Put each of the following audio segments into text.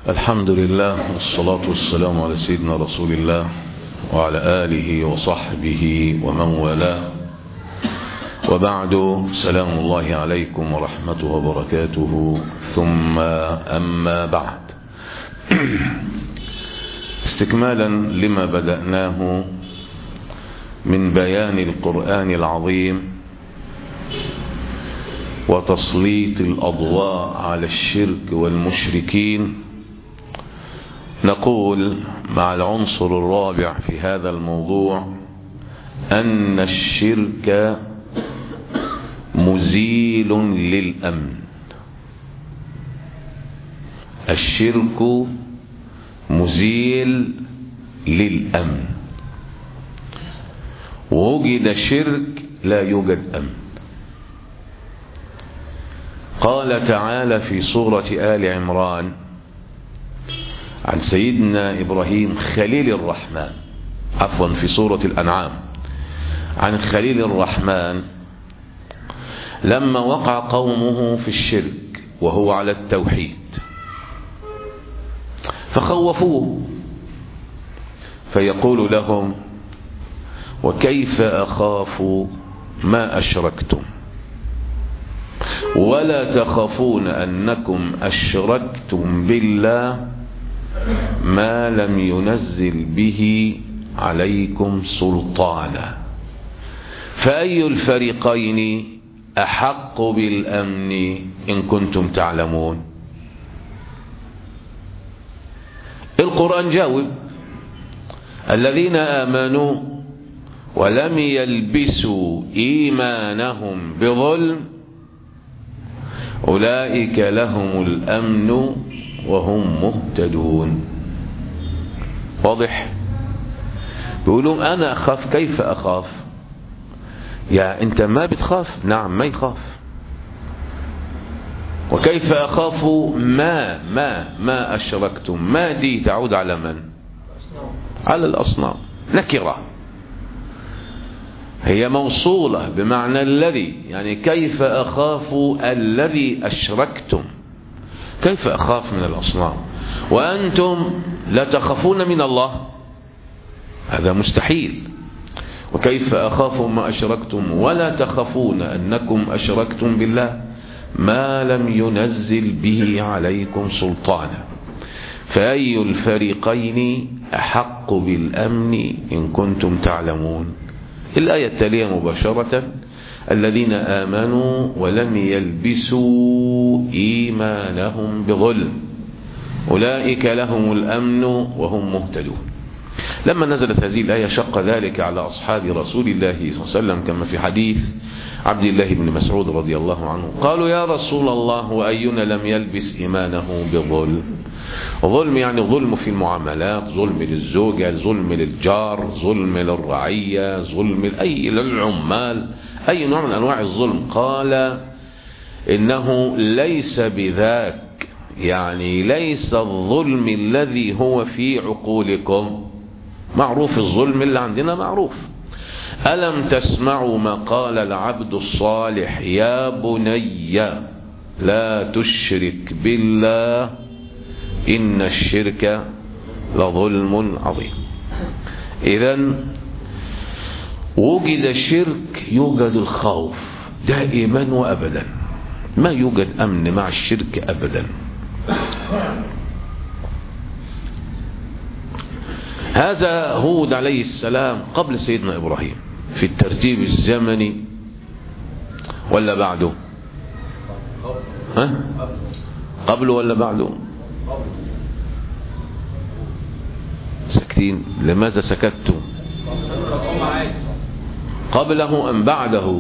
الحمد لله والصلاة والسلام على سيدنا رسول الله وعلى آله وصحبه ومن والاه وبعد سلام الله عليكم ورحمته وبركاته ثم أما بعد استكمالا لما بدأناه من بيان القرآن العظيم وتسليط الأضواء على الشرك والمشركين نقول مع العنصر الرابع في هذا الموضوع أن الشرك مزيل للأمن الشرك مزيل للأمن وجد شرك لا يوجد أمن قال تعالى في سورة آل عمران عن سيدنا إبراهيم خليل الرحمن عفوا في سورة الأنعام عن خليل الرحمن لما وقع قومه في الشرك وهو على التوحيد فخوفوه فيقول لهم وكيف أخاف ما أشركتم ولا تخافون أنكم أشركتم بالله ما لم ينزل به عليكم سلطانا فأي الفريقين أحق بالأمن إن كنتم تعلمون القرآن جاوب الذين آمنوا ولم يلبسوا إيمانهم بظلم أولئك لهم الأمن وهم مهتدون واضح بيقولوا أنا أخاف كيف أخاف يا أنت ما بتخاف نعم ما يخاف وكيف أخاف ما ما ما أشركتم ما دي تعود على من على الأصنام نكرة هي موصولة بمعنى الذي يعني كيف أخاف الذي أشركتم كيف أخاف من الأصنام وأنتم لا تخافون من الله هذا مستحيل وكيف أخاف ما أشركتم ولا تخافون أنكم أشركتم بالله ما لم ينزل به عليكم سلطانا فأي الفريقين أحق بالأمن إن كنتم تعلمون الآية التالية مباشرة الذين آمنوا ولم يلبسوا إيمانهم بظلم أولئك لهم الأمن وهم مهتدون لما نزلت هذه الآية شق ذلك على أصحاب رسول الله صلى الله عليه وسلم كما في حديث عبد الله بن مسعود رضي الله عنه قالوا يا رسول الله وأينا لم يلبس إيمانه بظلم ظلم يعني ظلم في المعاملات ظلم للزوجة ظلم للجار ظلم للرعية ظلم أي للعمال أي نوع من أنواع الظلم قال إنه ليس بذاك يعني ليس الظلم الذي هو في عقولكم معروف الظلم اللي عندنا معروف ألم تسمعوا ما قال العبد الصالح يا بني لا تشرك بالله إن الشرك لظلم عظيم إذا وجد الشرك يوجد الخوف دائما وأبدا ما يوجد أمن مع الشرك أبدا هذا هود عليه السلام قبل سيدنا إبراهيم في الترتيب الزمني ولا بعده ها قبله ولا بعده ساكتين لماذا سكتتم قبله أم بعده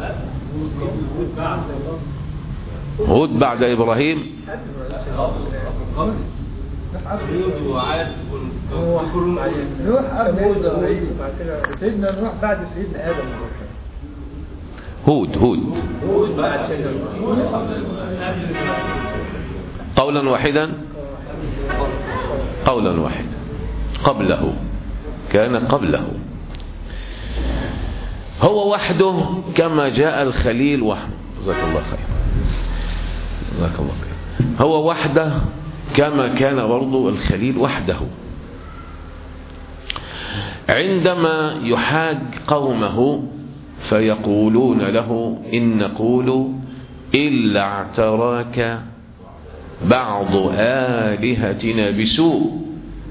هود بعد إبراهيم نوح قبل سيدنا نوح بعد سيدنا آدم هود هود هود بعد سيدنا قولا واحدا قولا واحدا قبله كان قبله هو وحده كما جاء الخليل وحده جزاك الله خير جزاك الله خير هو وحده كما كان برضو الخليل وحده عندما يحاج قومه فيقولون له إن نقول إلا اعتراك بعض آلهتنا بسوء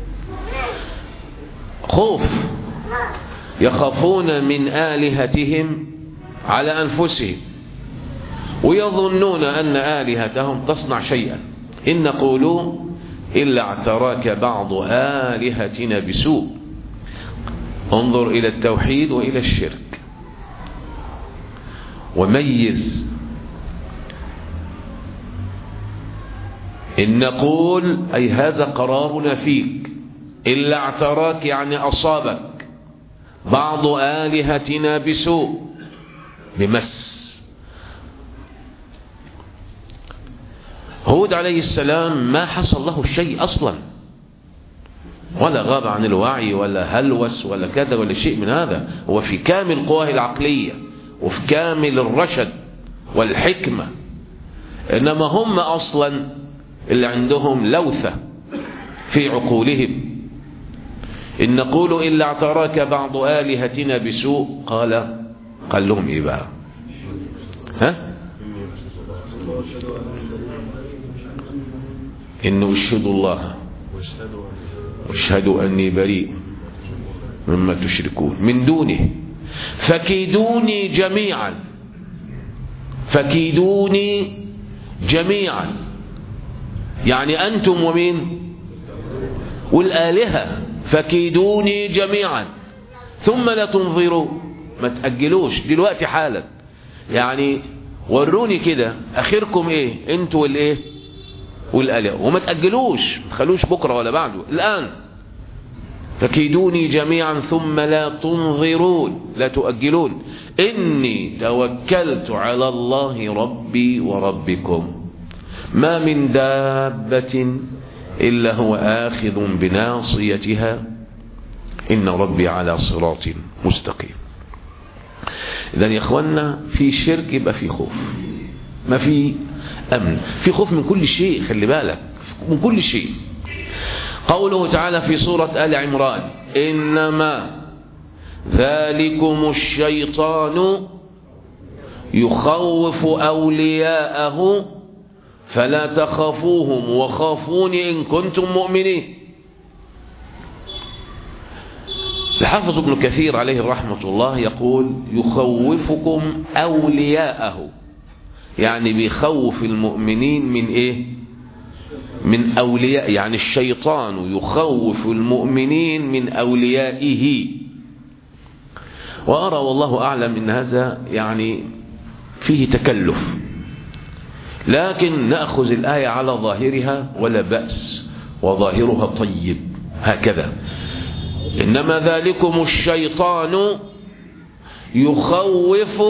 خوف يخافون من آلهتهم على أنفسهم ويظنون أن آلهتهم تصنع شيئا إن نقول إلا اعتراك بعض آلهتنا بسوء انظر إلى التوحيد وإلى الشرك وميز إن نقول أي هذا قرارنا فيك إلا اعتراك يعني أصابك بعض آلهتنا بسوء بمس هود عليه السلام ما حصل له شيء أصلا ولا غاب عن الوعي ولا هلوس ولا كذا ولا شيء من هذا هو في كامل قواه العقلية وفي كامل الرشد والحكمة إنما هم أصلا اللي عندهم لوثة في عقولهم إن نقول إلا اعتراك بعض آلهتنا بسوء قال قال لهم إيه بقى ها إن أشهد الله واشهدوا أني بريء مما تشركون من دونه فكيدوني جميعا فكيدوني جميعا يعني أنتم ومين والآلهة فكيدوني جميعا ثم لا تنظروا ما تأجلوش دلوقتي حالا يعني وروني كده اخركم ايه انتوا والايه والآلهة وما تأجلوش ما تخلوش بكرة ولا بعده الآن فكيدوني جميعا ثم لا تنظرون لا تؤجلون إني توكلت على الله ربي وربكم ما من دابة إلا هو آخذ بناصيتها إن ربي على صراط مستقيم إذا يا إخوانا في شرك يبقى في خوف ما في أمن في خوف من كل شيء خلي بالك من كل شيء قوله تعالى في سورة آل عمران إنما ذلكم الشيطان يخوف أولياءه فلا تخافوهم وخافوني إن كنتم مؤمنين الحافظ ابن كثير عليه رحمة الله يقول يخوفكم أولياءه يعني بيخوف المؤمنين من إيه من أولياء يعني الشيطان يخوف المؤمنين من أوليائه وأرى والله أعلم إن هذا يعني فيه تكلف لكن نأخذ الآية على ظاهرها ولا بأس وظاهرها طيب هكذا إنما ذلكم الشيطان يخوف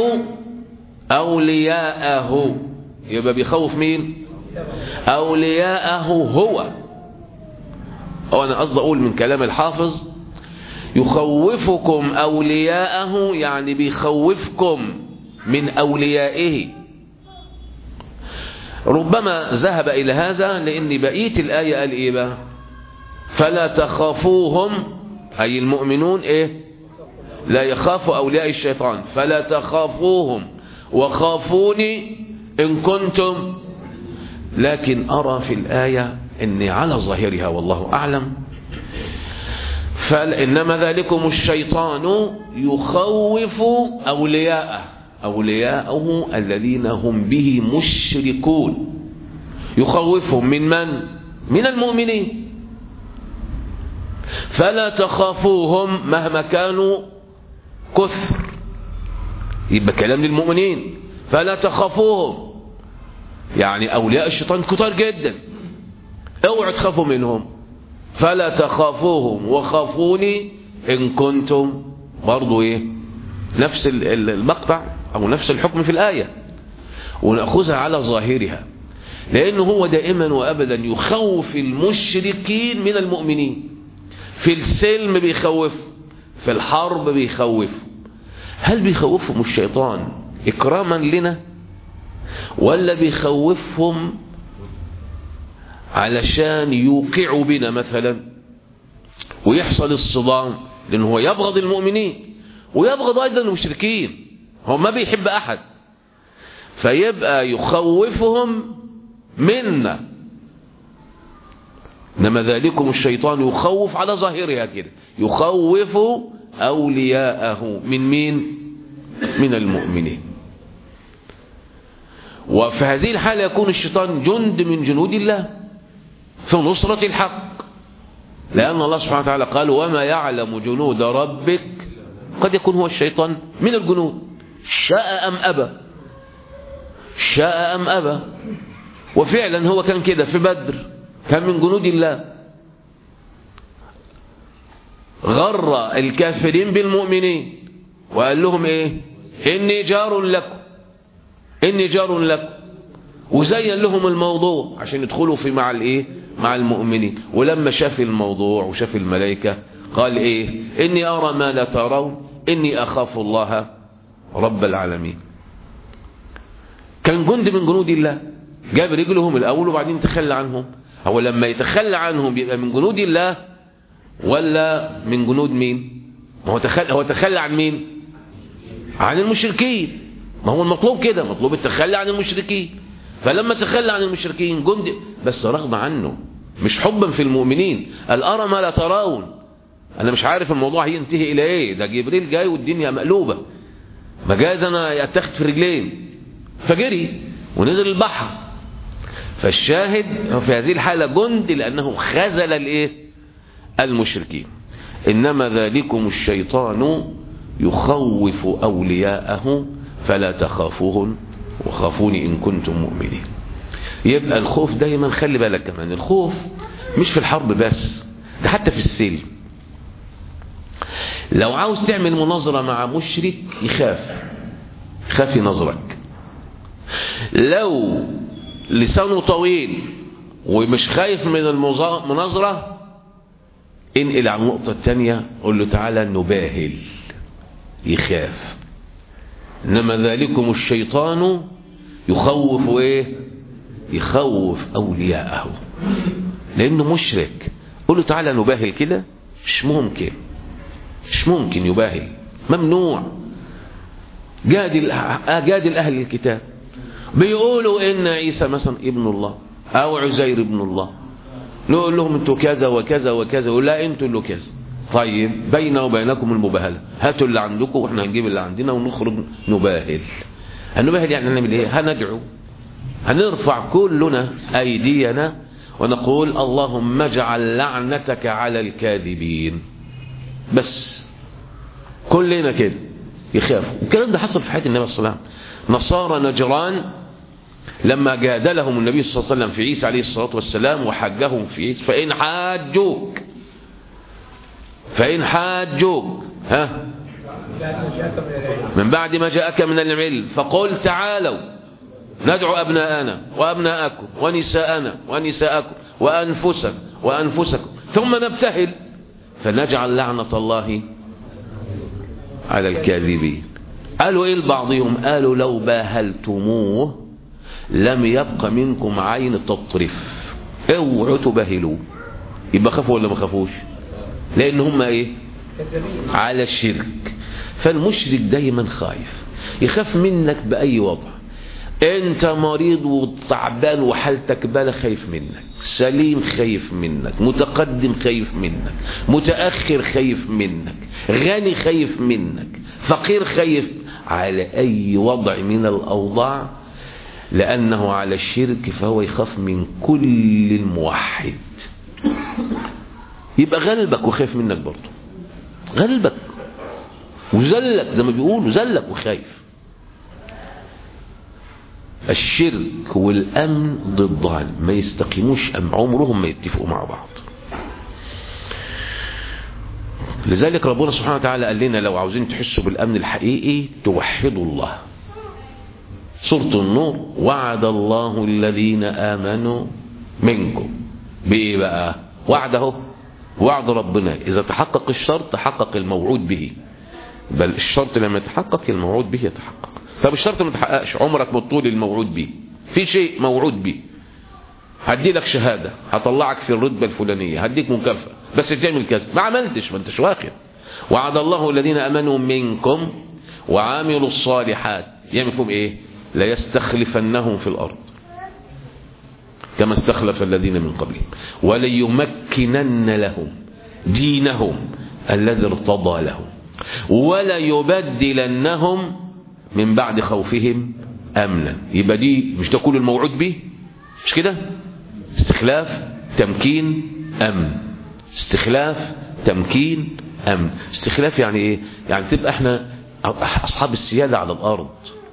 أولياءه يبقى بيخوف مين أولياءه هو أو أنا قصد أقول من كلام الحافظ يخوفكم أولياءه يعني بيخوفكم من أوليائه ربما ذهب إلى هذا لأن بقية الآية قال إيه بقى فلا تخافوهم أي المؤمنون إيه لا يخافوا أولياء الشيطان فلا تخافوهم وخافوني إن كنتم لكن أرى في الآية أني على ظاهرها والله أعلم فإنما ذلكم الشيطان يخوف أولياءه أولياءه الذين هم به مشركون يخوفهم من من؟ من المؤمنين فلا تخافوهم مهما كانوا كثر يبقى كلام للمؤمنين فلا تخافوهم يعني أولياء الشيطان كتار جدا اوعوا تخافوا منهم فلا تخافوهم وخافوني إن كنتم برضو إيه نفس المقطع أو نفس الحكم في الآية ونأخذها على ظاهرها لأنه هو دائما وأبدا يخوف المشركين من المؤمنين في السلم بيخوف في الحرب بيخوف هل بيخوفهم الشيطان إكراما لنا ولا بيخوفهم علشان يوقعوا بنا مثلا ويحصل الصدام لأنه هو يبغض المؤمنين ويبغض أيضا المشركين هو ما بيحب أحد فيبقى يخوفهم منا إنما ذلكم الشيطان يخوف على ظاهرها كده يخوف أولياءه من مين من المؤمنين وفي هذه الحالة يكون الشيطان جند من جنود الله في نصرة الحق لأن الله سبحانه وتعالى قال وما يعلم جنود ربك قد يكون هو الشيطان من الجنود شاء أم أبى شاء أم أبى وفعلا هو كان كده في بدر كان من جنود الله غر الكافرين بالمؤمنين وقال لهم ايه اني جار لكم اني جار لكم وزين لهم الموضوع عشان يدخلوا في مع الايه مع المؤمنين ولما شاف الموضوع وشاف الملائكة قال ايه اني ارى ما لا ترون اني اخاف الله رب العالمين كان جند من جنود الله جاب رجلهم الاول وبعدين تخلى عنهم هو لما يتخلى عنهم يبقى من جنود الله ولا من جنود مين ما هو تخلى هو تخلى عن مين عن المشركين ما هو المطلوب كده مطلوب التخلي عن المشركين فلما تخلى عن المشركين جند بس رغم عنه مش حبا في المؤمنين قال أرى ما لا ترون أنا مش عارف الموضوع هينتهي إلى إيه ده جبريل جاي والدنيا مقلوبة مجاز أنا أتخذ في رجلين فجري ونزل البحر فالشاهد في هذه الحالة جند لأنه خزل الإيه المشركين إنما ذلكم الشيطان يخوف أولياءه فلا تخافوهن وخافوني إن كنتم مؤمنين يبقى الخوف دايما خلي بالك كمان الخوف مش في الحرب بس ده حتى في السلم لو عاوز تعمل مناظرة مع مشرك يخاف يخاف ينظرك لو لسانه طويل ومش خايف من المناظرة انقل على النقطة الثانية قول له تعالى نباهل يخاف إنما ذلكم الشيطان يخوف إيه يخوف أولياءه لأنه مشرك قول له تعالى نباهل كده مش ممكن مش ممكن يباهل ممنوع جادل جادل أهل الكتاب بيقولوا إن عيسى مثلا ابن الله أو عزير ابن الله نقول لهم انتوا كذا وكذا وكذا ولا انتوا اللي كذا طيب بيننا وبينكم المباهلة هاتوا اللي عندكم واحنا هنجيب اللي عندنا ونخرج نباهل هنباهل يعني هنعمل ايه هندعو هنرفع كلنا ايدينا ونقول اللهم اجعل لعنتك على الكاذبين بس كلنا كده يخافوا والكلام ده حصل في حياة النبي صلى الله عليه وسلم نصارى نجران لما جادلهم النبي صلى الله عليه وسلم في عيسى عليه الصلاة والسلام وحجهم في عيسى فإن حاجوك فإن حاجوك ها من بعد ما جاءك من العلم فقل تعالوا ندعو أبناءنا وأبناءكم ونساءنا ونساءكم وأنفسكم وأنفسكم ثم نبتهل فنجعل لعنة الله على الكاذبين قالوا إيه لبعضهم قالوا لو باهلتموه لم يبق منكم عين تطرف اوعوا تباهلوه يبقى خافوا ولا ما خافوش لان هم ايه على الشرك فالمشرك دايما خايف يخاف منك باي وضع انت مريض وتعبان وحالتك بالة خايف منك سليم خايف منك متقدم خايف منك متأخر خايف منك غني خايف منك فقير خايف على اي وضع من الاوضاع لانه على الشرك فهو يخاف من كل الموحد يبقى غلبك وخايف منك برضه غلبك وزلك زي ما بيقولوا زلك وخايف الشرك والأمن ضدان ما يستقيموش أم عمرهم ما يتفقوا مع بعض لذلك ربنا سبحانه وتعالى قال لنا لو عاوزين تحسوا بالأمن الحقيقي توحدوا الله سورة النور وعد الله الذين آمنوا منكم بإيه بقى وعده وعد ربنا إذا تحقق الشرط تحقق الموعود به بل الشرط لما يتحقق الموعود به يتحقق طب الشرط ما تحققش عمرك ما تطول الموعود به في شيء موعود به هدي لك شهادة هطلعك في الرتبة الفلانية هديك مكافأة بس تعمل كذا ما عملتش ما انتش واخد وعد الله الذين امنوا منكم وعاملوا الصالحات يعمل فيهم ايه لا يستخلفنهم في الارض كما استخلف الذين من قبلهم وليمكنن لهم دينهم الذي ارتضى لهم وليبدلنهم من بعد خوفهم امنا يبقى دي مش ده كل الموعود به مش كده استخلاف تمكين امن استخلاف تمكين امن استخلاف يعني ايه يعني تبقى احنا اصحاب السياده على الارض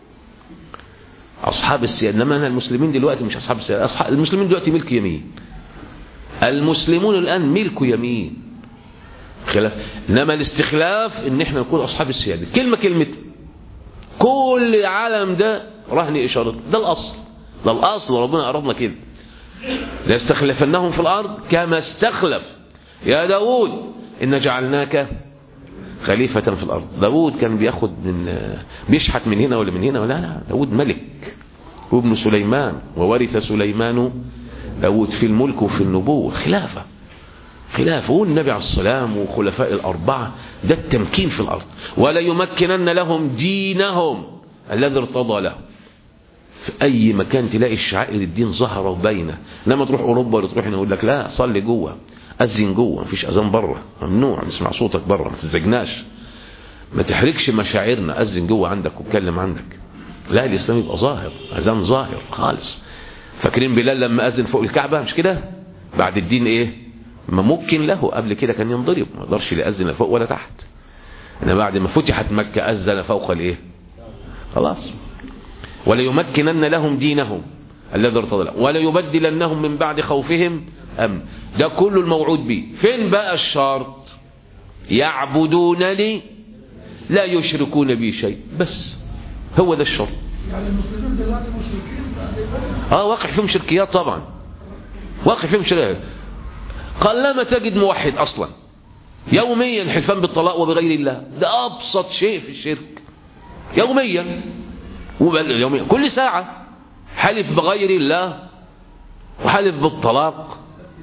اصحاب السياده انما انا المسلمين دلوقتي مش اصحاب السياده أصحاب المسلمين دلوقتي ملك يمين المسلمون الان ملك يمين خلاف انما الاستخلاف ان احنا نكون اصحاب السياده كلمه كلمه كل العالم ده رهن اشاره ده الاصل ده الاصل وربنا ارادنا كده ليستخلفنهم في الارض كما استخلف يا داود إن جعلناك خليفة في الأرض داود كان بياخد من بيشحت من هنا ولا من هنا ولا لا داود ملك وابن سليمان وورث سليمان داود في الملك وفي النبوة خلافة خلافة والنبي عليه السلام وخلفاء الأربعة ده التمكين في الأرض ولا يمكنن لهم دينهم الذي ارتضى لهم في أي مكان تلاقي الشعائر الدين ظهر وباينة لما تروح أوروبا ولا تروح هنا يقول لك لا صلي جوه أذن جوه مفيش أذان بره ممنوع نسمع صوتك بره ما تزعجناش ما تحركش مشاعرنا أذن جوه عندك واتكلم عندك لا الإسلام يبقى ظاهر أذان ظاهر خالص فاكرين بلال لما أذن فوق الكعبة مش كده بعد الدين إيه ما ممكن له قبل كده كان ينضرب ما يقدرش يأذن فوق ولا تحت إنما بعد ما فتحت مكة أذن فوق الإيه خلاص وليمكنن لهم دينهم الذي ارتضى لهم وليبدلنهم من بعد خوفهم أمن ده كله الموعود به فين بقى الشرط يعبدونني لا يشركون بي شيء بس هو ده الشرط يعني المسلمين دلوقتي مشركين اه واقع فيهم شركيات طبعا واقع فيهم شركيات قلما تجد موحد اصلا يوميا حلفان بالطلاق وبغير الله ده ابسط شيء في الشرك يوميا وبل يوميا كل ساعة حلف بغير الله وحلف بالطلاق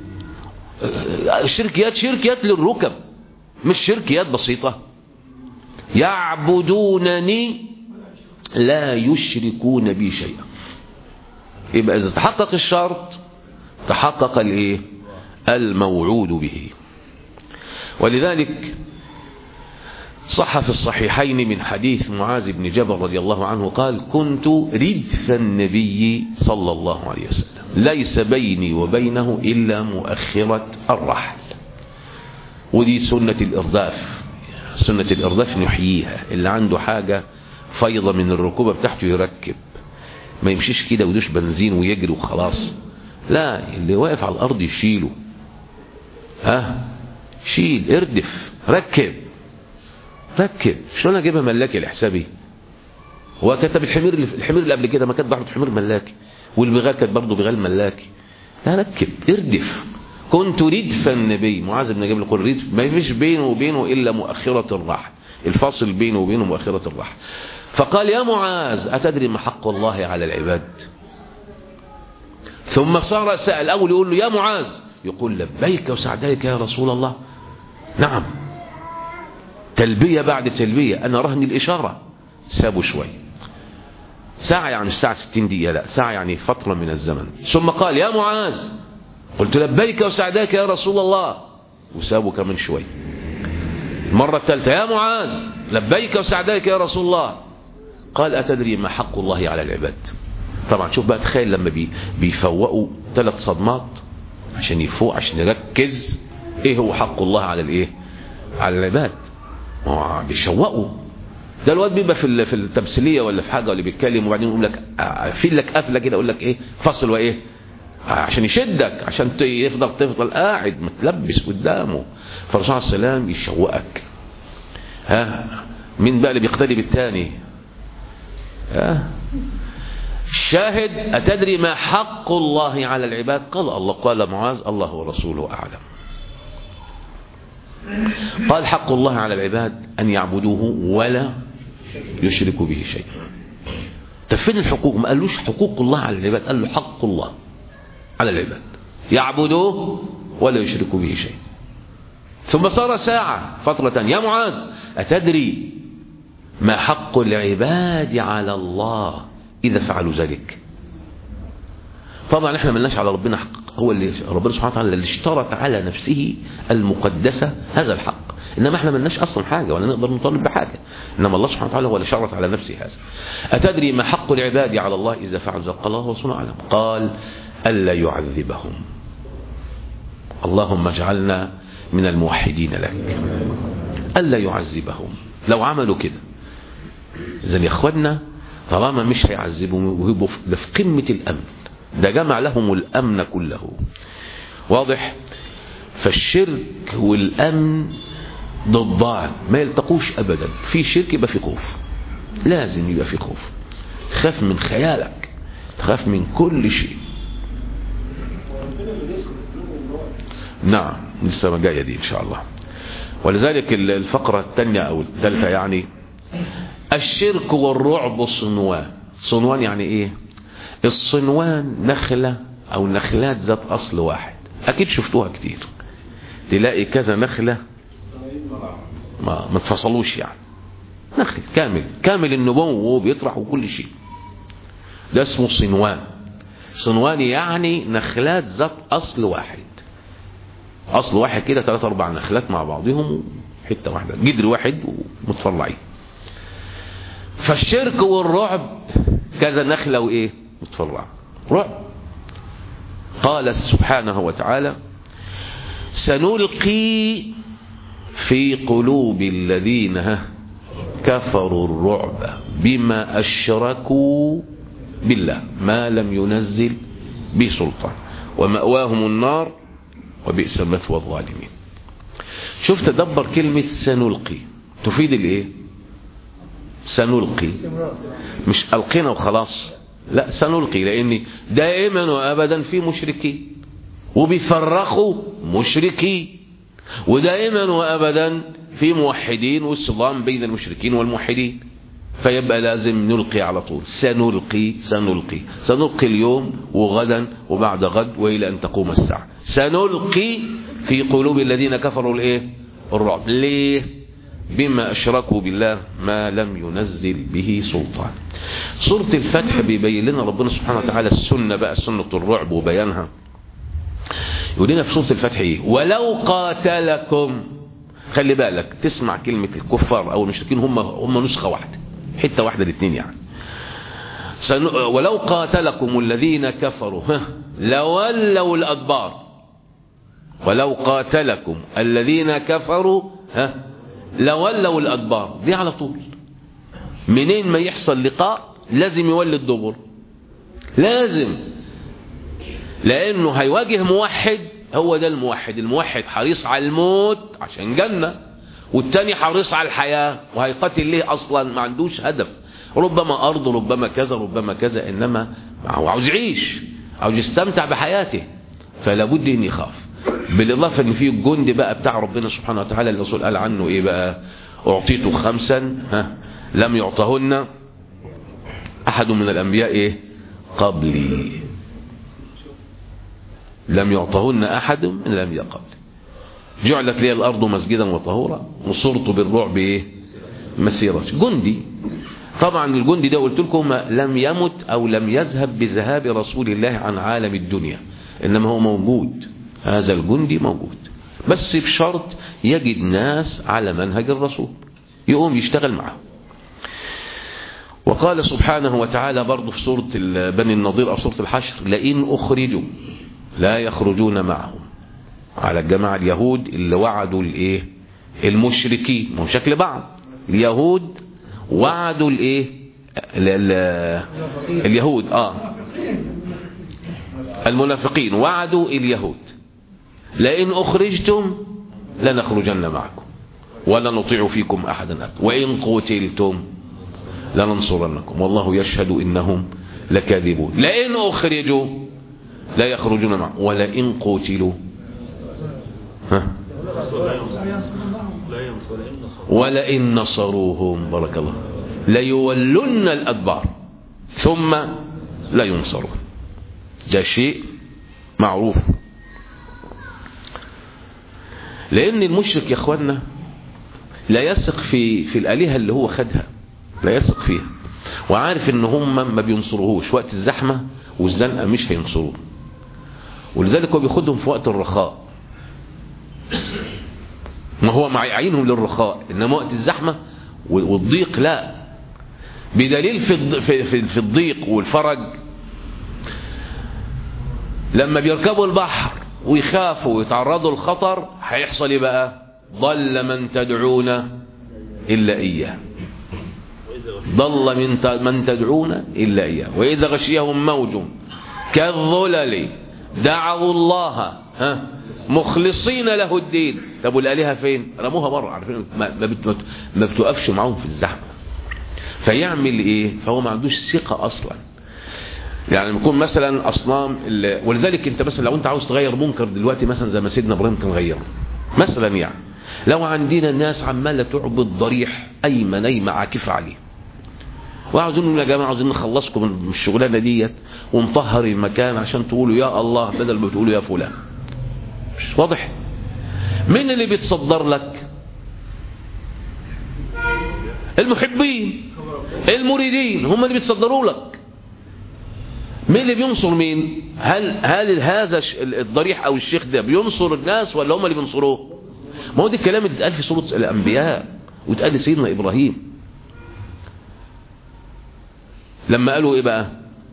شركيات شركيات للركب مش شركيات بسيطة يعبدونني لا يشركون بي شيئا يبقى إذا تحقق الشرط تحقق الايه الموعود به ولذلك صح في الصحيحين من حديث معاذ بن جبل رضي الله عنه قال كنت ردف النبي صلى الله عليه وسلم ليس بيني وبينه إلا مؤخرة الرحل ودي سنة الإرداف سنة الإرداف نحييها اللي عنده حاجة فيضة من الركوبة بتاعته يركب ما يمشيش كده ويدوش بنزين ويجري وخلاص لا اللي واقف على الأرض يشيله ها شيل اردف ركب ركب شلون اجيبها ملاكي لحسابي هو كتب الحمير اللي الحمير اللي قبل كده ما كانت برضه حمير ملاكي والبغال كانت برضه بغال ملاكي لا ركب اردف كنت ردف النبي معاذ بن جبل يقول ردف ما فيش بينه وبينه الا مؤخره الرحل الفاصل بينه وبينه مؤخره الرحل فقال يا معاذ اتدري ما حق الله على العباد ثم صار سأل اول يقول له يا معاذ يقول لبيك وسعديك يا رسول الله نعم تلبية بعد تلبية أنا رهن الإشارة سابوا شوي ساعة يعني الساعة 60 دقيقة لا ساعة يعني فترة من الزمن ثم قال يا معاذ قلت لبيك وسعداك يا رسول الله وسابوا كمان شوي المرة الثالثة يا معاذ لبيك وسعداك يا رسول الله قال أتدري ما حق الله على العباد طبعا شوف بقى تخيل لما بي بيفوقوا ثلاث صدمات عشان يفوق عشان يركز ايه هو حق الله على الايه على العباد ما بيشوقوا ده الواد بيبقى في في التمثيليه ولا في حاجه ولا بيتكلم وبعدين يقول لك في لك قفله كده يقول لك ايه فصل وايه عشان يشدك عشان يفضل تفضل قاعد متلبس قدامه فالرسول عليه السلام يشوقك ها مين بقى اللي بيقتدي بالتاني ها الشاهد أتدري ما حق الله على العباد قال الله قال معاذ الله ورسوله أعلم قال حق الله على العباد أن يعبدوه ولا يشركوا به شيئا طب فين الحقوق ما قالوش حقوق الله على العباد قال له حق الله على العباد يعبدوه ولا يشركوا به شيء ثم صار ساعة فترة يا معاذ أتدري ما حق العباد على الله إذا فعلوا ذلك طبعا احنا ملناش على ربنا حق هو اللي ربنا سبحانه وتعالى اللي اشترط على نفسه المقدسة هذا الحق انما احنا ملناش اصلا حاجة ولا نقدر نطالب بحاجة انما الله سبحانه وتعالى هو اللي شرط على نفسه هذا اتدري ما حق العباد على الله اذا فعلوا ذلك قال الله ورسوله اعلم قال الا يعذبهم اللهم اجعلنا من الموحدين لك الا يعذبهم لو عملوا كده اذا يا اخوانا طالما مش هيعذبهم ويبقوا ده في قمة الامن ده جمع لهم الامن كله واضح فالشرك والامن ضدان ما يلتقوش ابدا في شرك يبقى في خوف لازم يبقى في خوف تخاف من خيالك تخاف من كل شيء نعم لسه ما جايه دي ان شاء الله ولذلك الفقره الثانيه او الثالثه يعني الشرك والرعب صنوان صنوان يعني ايه الصنوان نخله او نخلات ذات اصل واحد اكيد شفتوها كتير تلاقي كذا نخله ما ما اتفصلوش يعني نخل كامل كامل النمو بيطرح وكل شيء ده اسمه صنوان صنوان يعني نخلات ذات اصل واحد اصل واحد كده ثلاث اربع نخلات مع بعضهم حته واحده جدر واحد ومتفرعين فالشرك والرعب كذا نخله وايه متفرعه رعب قال سبحانه وتعالى سنلقي في قلوب الذين كفروا الرعب بما أشركوا بالله ما لم ينزل به سلطان ومأواهم النار وبئس مثوى الظالمين شوف تدبر كلمة سنلقي تفيد الايه سنلقي مش ألقينا وخلاص لا سنلقي لأن دائما وأبدا في مشركين وبيفرقوا مشركين ودائما وأبدا في موحدين والصدام بين المشركين والموحدين فيبقى لازم نلقي على طول سنلقي سنلقي سنلقي اليوم وغدا وبعد غد وإلى أن تقوم الساعة سنلقي في قلوب الذين كفروا الايه الرعب ليه بما أشركوا بالله ما لم ينزل به سلطان سورة الفتح بيبين لنا ربنا سبحانه وتعالى السنة بقى سنة الرعب وبيانها يقول لنا في سورة الفتح ايه ولو قاتلكم خلي بالك تسمع كلمة الكفار او المشركين هم هم نسخة واحدة حتة واحدة الاثنين يعني سن... ولو قاتلكم الذين كفروا ها لولوا الأدبار ولو قاتلكم الذين كفروا ها لولوا الأدبار دي على طول منين ما يحصل لقاء لازم يولي الدبر لازم لأنه هيواجه موحد هو ده الموحد الموحد حريص على الموت عشان جنة والتاني حريص على الحياة وهيقاتل ليه أصلا ما عندوش هدف ربما أرض ربما كذا ربما كذا إنما هو عاوز يعيش عاوز يستمتع بحياته فلا بد ان يخاف بالاضافه ان في الجند بقى بتاع ربنا سبحانه وتعالى اللي الرسول قال عنه ايه بقى اعطيت خمسا ها لم يعطهن احد من الانبياء ايه قبلي لم يعطهن احد من الانبياء قبلي جعلت لي الارض مسجدا وطهورا وصرت بالرعب ايه مسيره جندي طبعا الجندي ده قلت لكم لم يمت او لم يذهب بذهاب رسول الله عن عالم الدنيا انما هو موجود هذا الجندي موجود بس بشرط يجد ناس على منهج الرسول يقوم يشتغل معه وقال سبحانه وتعالى برضه في سورة بني النضير أو سورة الحشر لئن أخرجوا لا يخرجون معهم على الجماعة اليهود اللي وعدوا الايه المشركين ما هو شكل بعض اليهود وعدوا الايه اليهود اه المنافقين وعدوا اليهود لئن اخرجتم لنخرجن معكم ولا نطيع فيكم احدا ابدا وان قتلتم لننصرنكم والله يشهد انهم لكاذبون لئن اخرجوا لا يخرجون معهم ولئن قتلوا ها ولئن نصروهم بارك الله ليولن الأدبار ثم لا ينصرون ده شيء معروف لأن المشرك يا اخوانا لا يثق في في الآلهة اللي هو خدها لا يثق فيها وعارف ان هم ما بينصروهوش وقت الزحمة والزنقة مش هينصروه ولذلك هو بياخدهم في وقت الرخاء ما هو معينهم للرخاء انما وقت الزحمة والضيق لا بدليل في في في, في الضيق والفرج لما بيركبوا البحر ويخافوا ويتعرضوا للخطر هيحصل ايه بقى ضل من تدعون الا اياه ضل من من تدعون الا اياه واذا غشيهم موج كالظلل دعوا الله ها مخلصين له الدين طب والالهه فين رموها بره عارفين ما, ما, بت ما بتوقفش معاهم في الزحمه فيعمل ايه فهو ما عندوش ثقه اصلا يعني يكون مثلا اصنام ولذلك انت مثلا لو انت عاوز تغير منكر دلوقتي مثلا زي ما سيدنا ابراهيم كان غيره مثلا يعني لو عندنا ناس عماله تعبد ضريح ايمن نايمه عاكفه عليه وعاوزين يا جماعه عاوزين نخلصكم من الشغلانه ديت ونطهر المكان عشان تقولوا يا الله بدل ما بتقولوا يا فلان مش واضح مين اللي بيتصدر لك المحبين المريدين هم اللي بيتصدروا لك مين اللي بينصر مين هل هل هذا الضريح او الشيخ ده بينصر الناس ولا هم اللي بينصروه ما هو ده الكلام اللي اتقال في سوره الانبياء واتقال لسيدنا ابراهيم لما قالوا ايه بقى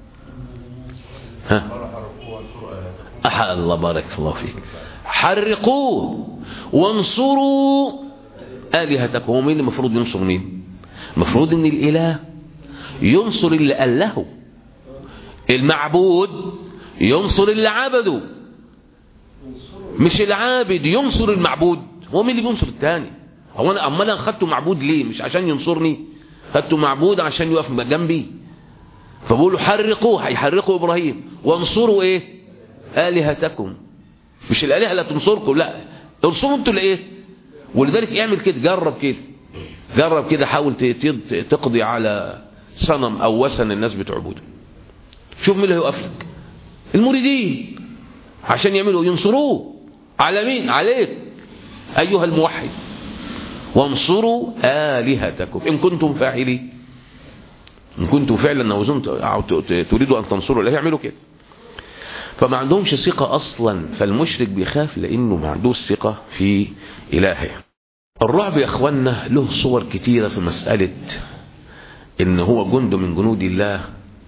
ها أحد الله بارك الله فيك حرقوه وانصروا آلهتكم ومين المفروض ينصر مين المفروض ان الاله ينصر اللي قال له المعبود ينصر اللي عبده مش العابد ينصر المعبود هو مين اللي بينصر التاني هو انا امال انا خدته معبود ليه مش عشان ينصرني خدته معبود عشان يقف جنبي فبقولوا حرقوه هيحرقوا ابراهيم وانصروا ايه الهتكم مش الالهه اللي تنصركم لا انصروا انتوا لايه ولذلك اعمل كده جرب كده جرب كده حاول تقضي على صنم او وثن الناس بتعبده شوف مين اللي هيقف لك المريدين عشان يعملوا ينصروه على مين عليك ايها الموحد وانصروا الهتكم ان كنتم فاعلين ان كنتم فعلا نوزون تريدوا ان تنصروا الله يعملوا كده فما عندهمش ثقة اصلا فالمشرك بيخاف لانه ما عندوش ثقة في الهه الرعب يا اخوانا له صور كتيرة في مسألة ان هو جند من جنود الله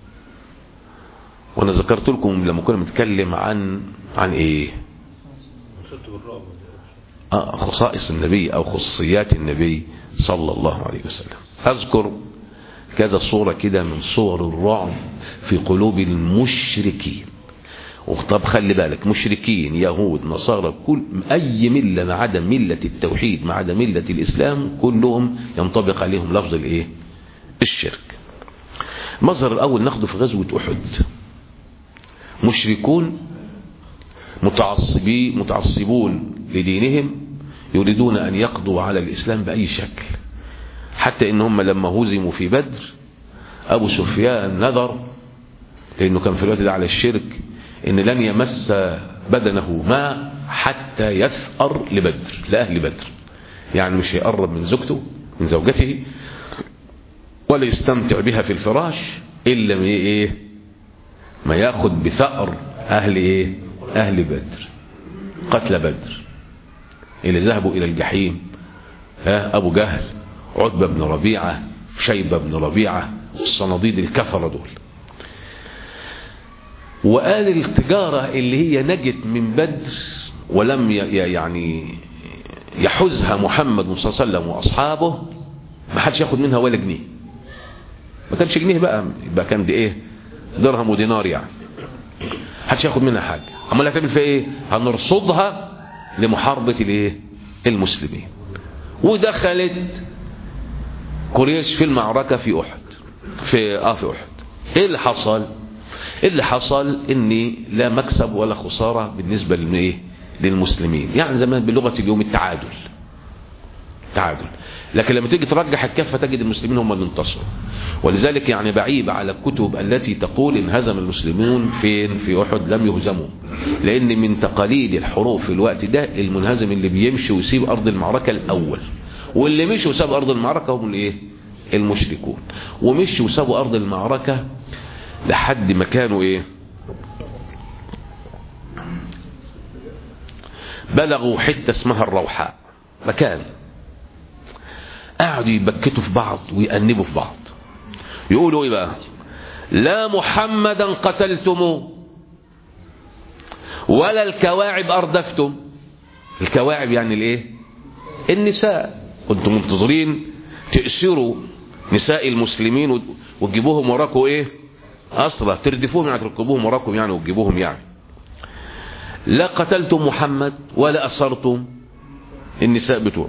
وانا ذكرت لكم لما كنا بنتكلم عن عن ايه آه خصائص النبي او خصوصيات النبي صلى الله عليه وسلم اذكر كذا صورة كده من صور الرعب في قلوب المشركين وطب خلي بالك مشركين يهود نصارى كل اي مله ما عدا مله التوحيد ما عدا مله الاسلام كلهم ينطبق عليهم لفظ الايه الشرك المظهر الاول ناخده في غزوه احد مشركون متعصبين متعصبون لدينهم يريدون ان يقضوا على الاسلام باي شكل حتى ان هم لما هزموا في بدر ابو سفيان نذر لانه كان في الوقت ده على الشرك ان لن يمس بدنه ماء حتى يثأر لبدر لأهل بدر يعني مش هيقرب من زوجته من زوجته ولا يستمتع بها في الفراش إلا ما إيه ما ياخد بثأر أهل إيه أهل بدر قتل بدر اللي ذهبوا إلى الجحيم ها أبو جهل عتبة بن ربيعة شيبة بن ربيعة الصناديد الكفرة دول وقال التجارة اللي هي نجت من بدر ولم يعني يحوزها محمد صلى الله عليه وسلم وأصحابه ما حدش ياخد منها ولا جنيه ما كانش جنيه بقى يبقى كان دي ايه درهم ودينار يعني حدش ياخد منها حاجة امال هتعمل فيها ايه هنرصدها لمحاربة الايه المسلمين ودخلت قريش في المعركة في احد في اه في احد ايه اللي حصل اللي حصل ان لا مكسب ولا خسارة بالنسبة للايه للمسلمين يعني زمان بلغة اليوم التعادل تعادل لكن لما تيجي ترجح الكفة تجد المسلمين هم اللي انتصروا ولذلك يعني بعيب على الكتب التي تقول انهزم المسلمون فين في أحد لم يهزموا لأن من تقاليد الحروب في الوقت ده المنهزم اللي بيمشي ويسيب أرض المعركة الأول واللي مشي وساب أرض المعركة هم الايه المشركون ومشي وسابوا أرض المعركة لحد ما كانوا ايه بلغوا حتة اسمها الروحاء مكان قعدوا يبكتوا في بعض ويأنبوا في بعض يقولوا ايه بقى لا محمدا قتلتم ولا الكواعب اردفتم الكواعب يعني الايه النساء كنتم منتظرين تأسروا نساء المسلمين وتجيبوهم وراكم ايه أسرى تردفوهم يعني تركبوهم وراكم يعني وتجيبوهم يعني لا قتلتم محمد ولا أسرتم النساء بتوع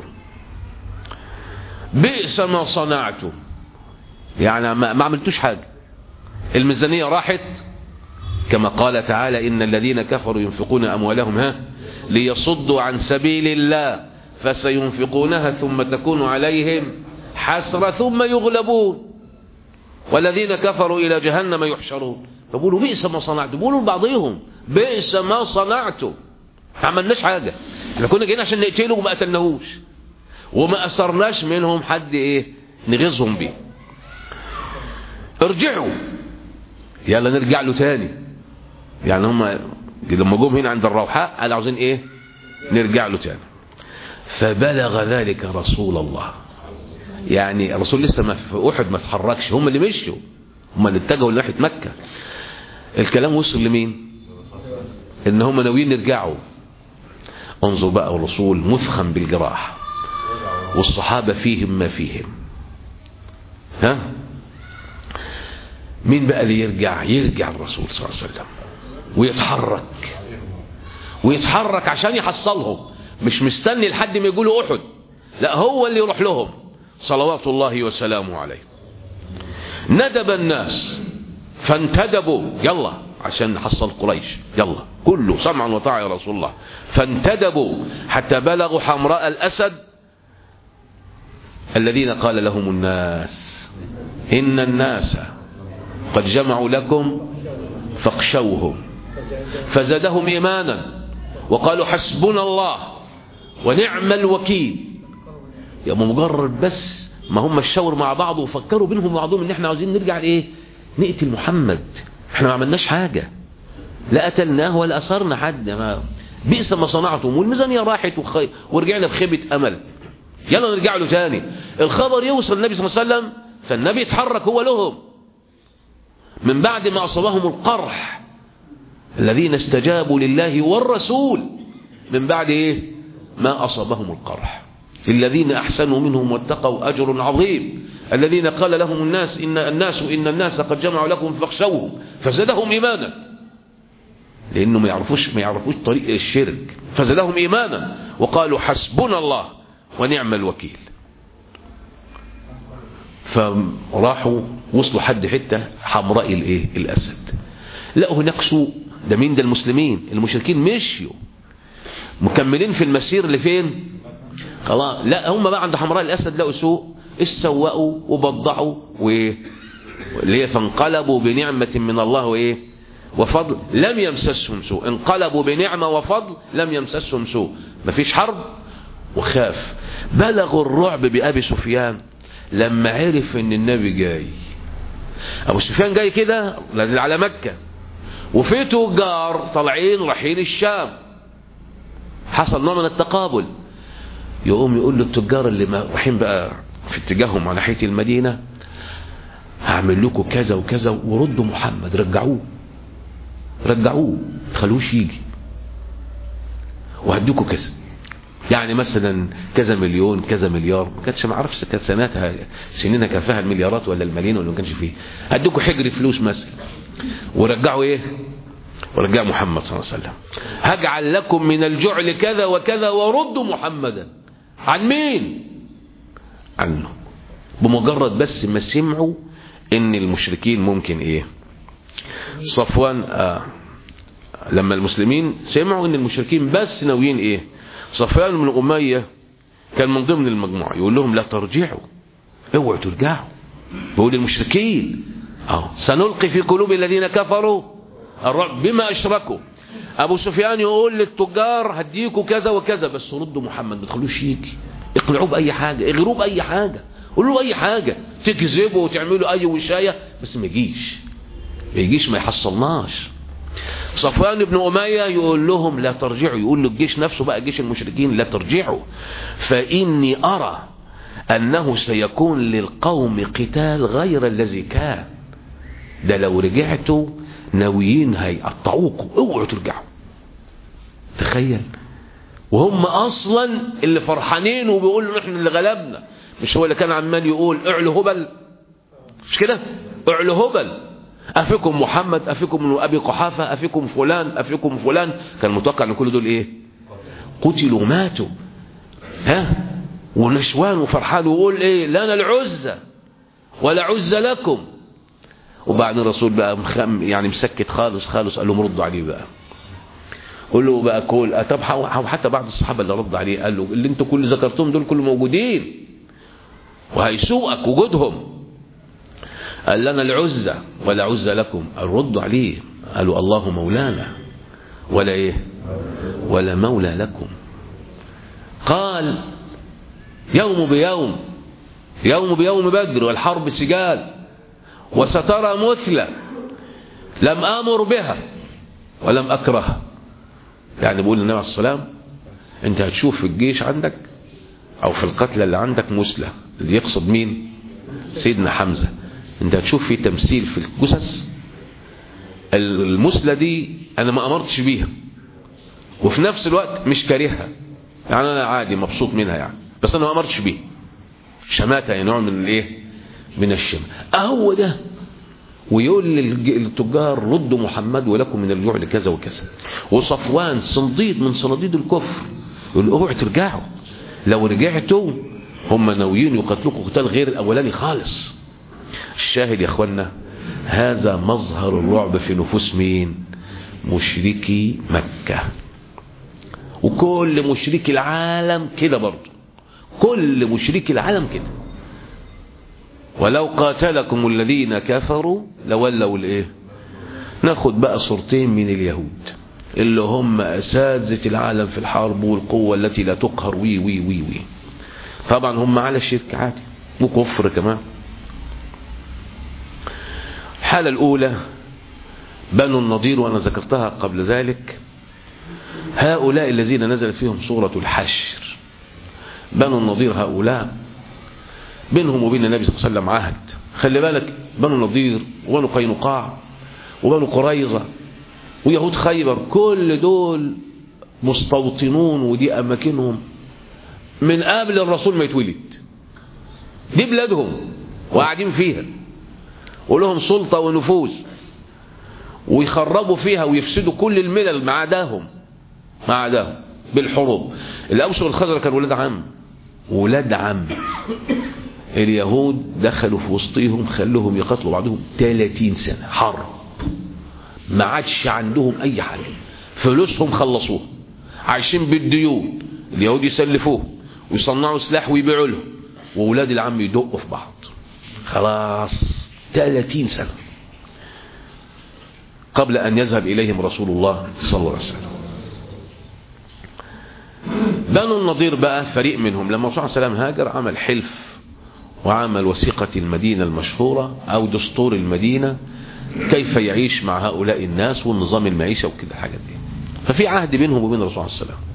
بئس ما صنعتم يعني ما, ما عملتوش حاجة الميزانية راحت كما قال تعالى إن الذين كفروا ينفقون أموالهم ها ليصدوا عن سبيل الله فسينفقونها ثم تكون عليهم حسرة ثم يغلبون والذين كفروا إلى جهنم يحشرون فبقولوا بئس ما صنعتم بقولوا لبعضهم بئس ما صنعتم ما عملناش حاجة احنا كنا جايين عشان نقتله وما قتلناهوش وما أثرناش منهم حد ايه نغيظهم بيه ارجعوا يلا نرجع له تاني يعني هم لما جم هنا عند الروحاء قالوا عاوزين ايه نرجع له تاني فبلغ ذلك رسول الله يعني الرسول لسه ما في احد ما اتحركش هم اللي مشوا هم اللي اتجهوا ناحيه مكه الكلام وصل لمين ان هم ناويين يرجعوا انظر بقى الرسول مثخن بالجراح والصحابه فيهم ما فيهم ها مين بقى اللي يرجع يرجع الرسول صلى الله عليه وسلم ويتحرك ويتحرك عشان يحصلهم مش مستني لحد ما يقولوا احد لا هو اللي يروح لهم صلوات الله وسلامه عليه ندب الناس فانتدبوا يلا عشان نحصل قريش يلا كله سمعا وطاعة يا رسول الله فانتدبوا حتى بلغوا حمراء الأسد الذين قال لهم الناس إن الناس قد جمعوا لكم فاخشوهم فزادهم إيمانا وقالوا حسبنا الله ونعم الوكيل يا مجرد بس ما هم الشاور مع بعض وفكروا بينهم بعضهم ان احنا عاوزين نرجع لايه نقتل محمد احنا ما عملناش حاجة لا قتلناه ولا اثرنا حد ما بئس ما صنعتم والميزانيه راحت وخي... ورجعنا بخيبة امل يلا نرجع له تاني الخبر يوصل النبي صلى الله عليه وسلم فالنبي يتحرك هو لهم من بعد ما اصابهم القرح الذين استجابوا لله والرسول من بعد ايه ما اصابهم القرح للذين احسنوا منهم واتقوا اجر عظيم الذين قال لهم الناس ان الناس ان الناس قد جمعوا لكم فاخشوهم فزادهم ايمانا لانه ما يعرفوش ما يعرفوش طريق الشرك فزادهم ايمانا وقالوا حسبنا الله ونعم الوكيل فراحوا وصلوا حد حته حمراء الايه الاسد لقوا هناك سوق ده مين ده المسلمين المشركين مشيوا مكملين في المسير اللي فين خلاص لا هم بقى عند حمراء الاسد لقوا سوق استوقوا وبضعوا وايه اللي هي فانقلبوا بنعمة من الله وايه وفضل لم يمسسهم سوء انقلبوا بنعمة وفضل لم يمسسهم سوء مفيش حرب وخاف بلغوا الرعب بأبي سفيان لما عرف ان النبي جاي ابو سفيان جاي كده نازل على مكة وفي تجار طالعين رايحين الشام حصل نوع من التقابل يقوم يقول للتجار اللي رايحين بقى في اتجاههم على ناحيه المدينه هعمل لكم كذا وكذا وردوا محمد رجعوه رجعوه تخلوش يجي وهديكوا كذا يعني مثلا كذا مليون كذا مليار ما كانتش ما اعرفش كانت سنتها سنينها كان فيها المليارات ولا الملايين ولا ما كانش فيه هديكوا حجر فلوس مثلا ورجعوا ايه ورجع محمد صلى الله عليه وسلم هجعل لكم من الجعل كذا وكذا وردوا محمدا عن مين عنه بمجرد بس ما سمعوا ان المشركين ممكن ايه صفوان آه لما المسلمين سمعوا ان المشركين بس ناويين ايه صفوان بن اميه كان من ضمن المجموعة يقول لهم لا ترجعوا اوعوا ترجعوا بيقول للمشركين اه سنلقي في قلوب الذين كفروا الرعب بما اشركوا ابو سفيان يقول للتجار هديكوا كذا وكذا بس ردوا محمد ما تخلوش يجي اقنعوه باي حاجه اغروه باي حاجه قولوا له اي حاجه تكذبوا وتعملوا اي وشايه بس ما يجيش ما يجيش ما يحصلناش صفوان بن أمية يقول لهم لا ترجعوا يقول للجيش نفسه بقى جيش المشركين لا ترجعوا فإني أرى أنه سيكون للقوم قتال غير الذي كان ده لو رجعتوا ناويين هيقطعوكم اوعوا ترجعوا تخيل وهم اصلا اللي فرحانين وبيقولوا نحن اللي غلبنا مش هو اللي كان عمال يقول اعلوا هبل مش كده اعلوا هبل افيكم محمد افيكم ابي قحافه افيكم فلان افيكم فلان كان متوقع ان كل دول ايه قتلوا ماتوا ها ونشوان وفرحان ويقول ايه لنا العزة ولا عزة لكم وبعدين الرسول بقى مخم يعني مسكت خالص خالص قال لهم ردوا عليه بقى قول له بقى كل طب حتى بعض الصحابة اللي رد عليه قال له اللي انتوا كل ذكرتهم دول كلهم موجودين وهيسوءك وجودهم قال لنا العزة ولا عزة لكم قال ردوا عليه قالوا الله مولانا ولا ايه ولا مولى لكم قال يوم بيوم يوم بيوم بدر والحرب سجال وسترى مثلى لم آمر بها ولم أكرهها يعني بقول النبي عليه السلام انت هتشوف في الجيش عندك او في القتلى اللي عندك مثلى اللي يقصد مين سيدنا حمزة انت هتشوف في تمثيل في الجثث المثلى دي انا ما امرتش بيها وفي نفس الوقت مش كارهها يعني انا عادي مبسوط منها يعني بس انا ما امرتش بيها شماتة يعني نوع من الايه من الشم اهو ده ويقول للتجار ردوا محمد ولكم من الجوع لكذا وكذا وصفوان صنديد من صناديد الكفر يقول اوعوا ترجعوا لو رجعتوا هم ناويين يقتلوكم قتال غير الاولاني خالص الشاهد يا اخوانا هذا مظهر الرعب في نفوس مين مشركي مكة وكل مشركي العالم كده برضه كل مشركي العالم كده ولو قاتلكم الذين كفروا لولوا الايه ناخد بقى صورتين من اليهود اللي هم اساتذه العالم في الحرب والقوه التي لا تقهر وي وي وي وي طبعا هم على الشرك عادي وكفر كمان الحاله الاولى بنو النضير وانا ذكرتها قبل ذلك هؤلاء الذين نزل فيهم سوره الحشر بنو النضير هؤلاء بينهم وبين النبي صلى الله عليه وسلم عهد خلي بالك بنو النضير وبنو قينقاع وبنو قريظة ويهود خيبر كل دول مستوطنون ودي أماكنهم من قبل الرسول ما يتولد دي بلادهم وقاعدين فيها ولهم سلطة ونفوذ ويخربوا فيها ويفسدوا كل الملل ما عداهم ما عداهم بالحروب الأوس والخزرج كانوا ولاد عم ولاد عم اليهود دخلوا في وسطهم خلوهم يقتلوا بعضهم 30 سنة حرب ما عادش عندهم أي حاجة فلوسهم خلصوها عايشين بالديون اليهود يسلفوه ويصنعوا سلاح ويبيعوا لهم وولاد العم يدقوا في بعض خلاص 30 سنة قبل أن يذهب إليهم رسول الله صلى الله عليه وسلم بنو النضير بقى فريق منهم لما الرسول صلى الله عليه وسلم هاجر عمل حلف وعمل وثيقة المدينة المشهورة أو دستور المدينة كيف يعيش مع هؤلاء الناس والنظام المعيشة وكده الحاجات دي ففي عهد بينهم وبين الرسول صلى الله عليه وسلم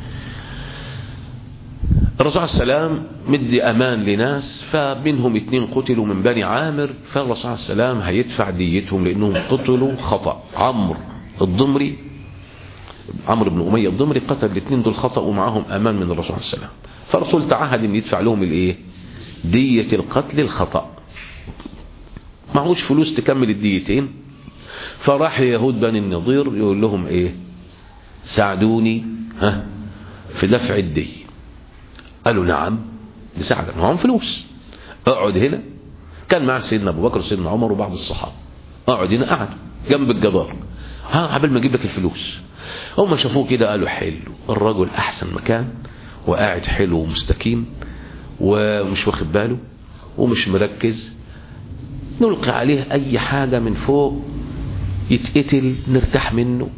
الرسول صلى الله عليه وسلم مدي أمان لناس فمنهم اتنين قتلوا من بني عامر فالرسول صلى الله عليه وسلم هيدفع ديتهم لأنهم قتلوا خطأ عمرو الضمري عمرو بن أمية الضمري قتل الاثنين دول خطأ ومعهم أمان من الرسول صلى الله عليه وسلم فالرسول تعهد أن يدفع لهم الإيه دية القتل الخطأ معهوش فلوس تكمل الديتين فراح ليهود بني النضير يقول لهم ايه ساعدوني ها في دفع الدي قالوا نعم نساعدك معهم فلوس اقعد هنا كان معاه سيدنا ابو بكر وسيدنا عمر وبعض الصحابه اقعد هنا قعدوا جنب الجدار ها قبل ما اجيب لك الفلوس هم شافوه كده قالوا حلو الرجل احسن مكان وقاعد حلو ومستكين ومش واخد باله ومش مركز نلقي عليه اي حاجة من فوق يتقتل نرتاح منه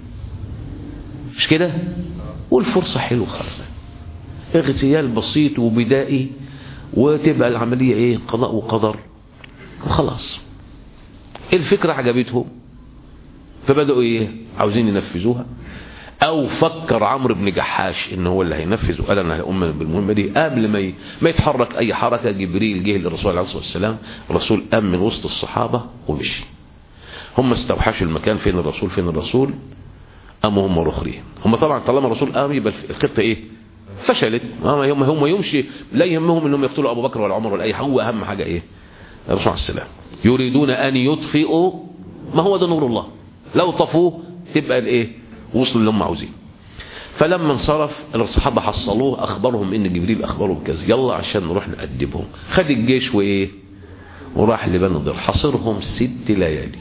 مش كده والفرصة حلوة خالص اغتيال بسيط وبدائي وتبقى العملية ايه قضاء وقدر وخلاص الفكرة عجبتهم فبدأوا ايه عاوزين ينفذوها او فكر عمرو بن جحاش ان هو اللي هينفذ وقال انا هقوم بالمهمه دي قبل ما ي... ما يتحرك اي حركه جبريل جه للرسول عليه الصلاه والسلام الرسول قام من وسط الصحابه ومشي هم استوحشوا المكان فين الرسول فين الرسول قاموا هم رخرين هم طبعا طالما الرسول قام يبقى الخطه ايه فشلت هم هم يمشي لا يهمهم انهم يقتلوا ابو بكر ولا عمر ولا اي حاجه هو اهم حاجه ايه الرسول عليه السلام يريدون ان يطفئوا ما هو ده نور الله لو طفوه تبقى الايه وصلوا اللي هم عاوزين فلما انصرف الصحابة حصلوه أخبرهم إن جبريل أخبرهم كذا يلا عشان نروح نأدبهم خد الجيش وإيه وراح لبني الضر حصرهم ست ليالي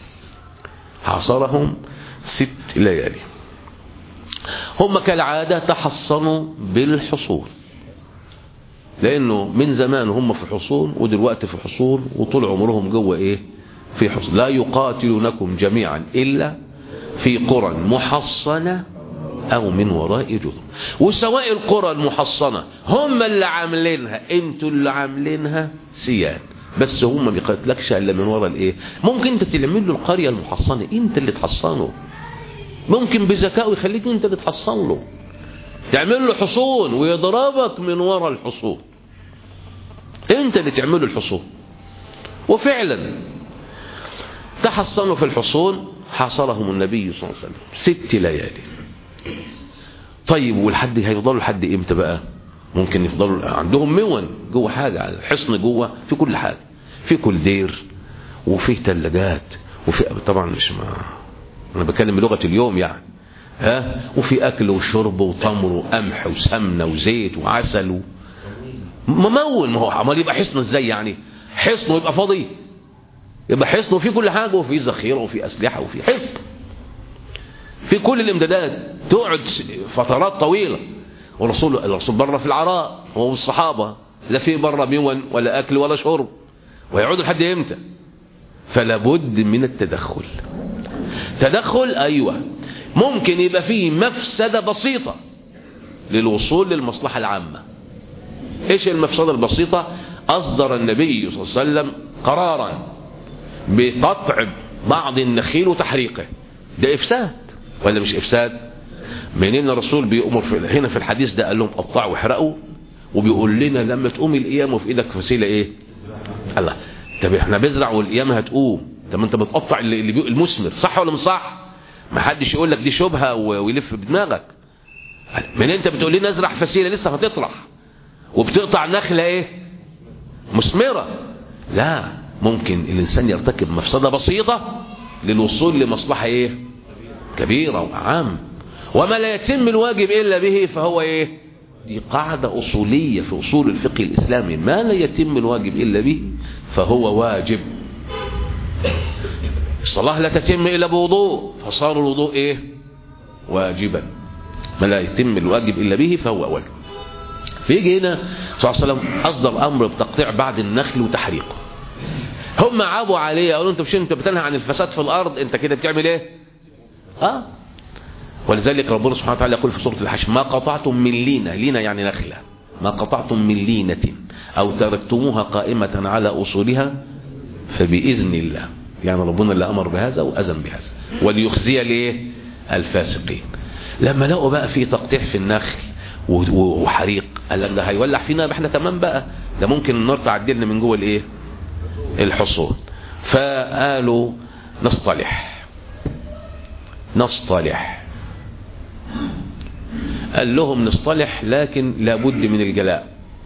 حاصرهم ست ليالي هم كالعادة تحصنوا بالحصون لأنه من زمان هم في حصون ودلوقتي في حصون وطول عمرهم جوه إيه في حصون لا يقاتلونكم جميعا إلا في قرى محصنة أو من وراء جدر وسواء القرى المحصنة هم اللي عاملينها انتوا اللي عاملينها سيان بس هم ما بيقاتلكش الا من وراء الايه ممكن انت تعمل له القريه المحصنه انت اللي تحصنه ممكن بذكاء يخليك انت اللي تحصن له تعمل له حصون ويضربك من وراء الحصون انت اللي تعمل له الحصون وفعلا تحصنوا في الحصون حاصرهم النبي صلى الله عليه وسلم ست ليالي طيب والحد هيفضلوا لحد امتى بقى ممكن يفضلوا عندهم مون جوه حاجة الحصن جوه في كل حاجة في كل دير وفي ثلاجات وفي طبعا مش ما انا بتكلم بلغة اليوم يعني ها وفي اكل وشرب وتمر وقمح وسمنه وزيت وعسل و... ممول ما هو عمال يبقى حصن ازاي يعني حصنه يبقى فاضي يبقى حصن وفي كل حاجة وفي ذخيرة وفي أسلحة وفي حصن في كل الامدادات تقعد فترات طويلة والرسول الرسول بره في العراء هو والصحابة لا في بره ميون ولا أكل ولا شرب ويقعدوا لحد امتى فلا بد من التدخل تدخل أيوة ممكن يبقى فيه مفسدة بسيطة للوصول للمصلحة العامة ايش المفسدة البسيطة اصدر النبي صلى الله عليه وسلم قرارا بقطع بعض النخيل وتحريقه ده افساد ولا مش افساد منين الرسول بيأمر في هنا في الحديث ده قال لهم قطعوا واحرقوا وبيقول لنا لما تقوم القيامه وفي ايدك فسيله ايه الله طب احنا بزرع والقيامه هتقوم طب انت بتقطع اللي اللي المثمر صح ولا مش صح ما حدش يقول لك دي شبهه ويلف بدماغك من انت بتقول لنا ازرع فسيله لسه هتطرح وبتقطع نخله ايه مثمره لا ممكن الانسان يرتكب مفسده بسيطه للوصول لمصلحه ايه كبيره وعام وما لا يتم الواجب الا به فهو ايه دي قاعده اصوليه في اصول الفقه الاسلامي ما لا يتم الواجب الا به فهو واجب الصلاه لا تتم الا بوضوء فصار الوضوء ايه واجبا ما لا يتم الواجب الا به فهو واجب فيجي هنا صلى الله عليه وسلم اصدر امر بتقطيع بعض النخل وتحريقه هم عابوا عليه قالوا انت مش انت بتنهى عن الفساد في الارض انت كده بتعمل ايه اه ولذلك ربنا سبحانه وتعالى يقول في سوره الحشر ما قطعتم من لينه لينه يعني نخله ما قطعتم من لينه او تركتموها قائمه على اصولها فباذن الله يعني ربنا اللي امر بهذا واذن بهذا وليخزي ليه الفاسقين لما لقوا بقى في تقطيع في النخل وحريق قال لك ده هيولع فينا احنا كمان بقى ده ممكن النار تعدي لنا من جوه الايه الحصون فقالوا نصطلح نصطلح قال لهم نصطلح لكن لابد من الجلاء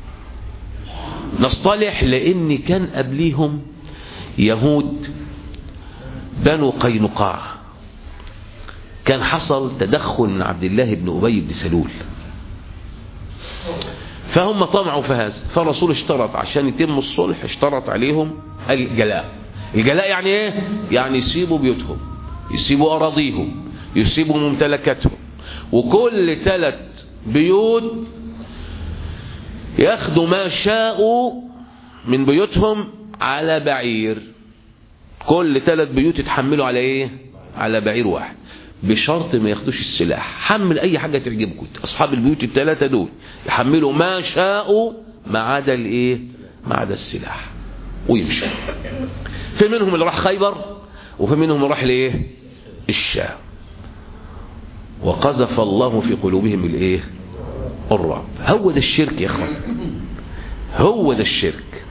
نصطلح لان كان قبليهم يهود بنو قينقاع كان حصل تدخل من عبد الله بن ابي بن سلول فهم طمعوا في هذا فالرسول اشترط عشان يتم الصلح اشترط عليهم الجلاء الجلاء يعني ايه يعني يسيبوا بيوتهم يسيبوا اراضيهم يسيبوا ممتلكاتهم وكل ثلاث بيوت ياخدوا ما شاءوا من بيوتهم على بعير كل ثلاث بيوت يتحملوا على ايه على بعير واحد بشرط ما ياخدوش السلاح حمل اي حاجه تعجبكم اصحاب البيوت الثلاثه دول يحملوا ما شاءوا ما عدا الايه ما عدا السلاح ويمشوا في منهم اللي راح خيبر وفي منهم اللي راح لايه الشام وقذف الله في قلوبهم الايه الرعب هو ده الشرك يا اخوان هو ده الشرك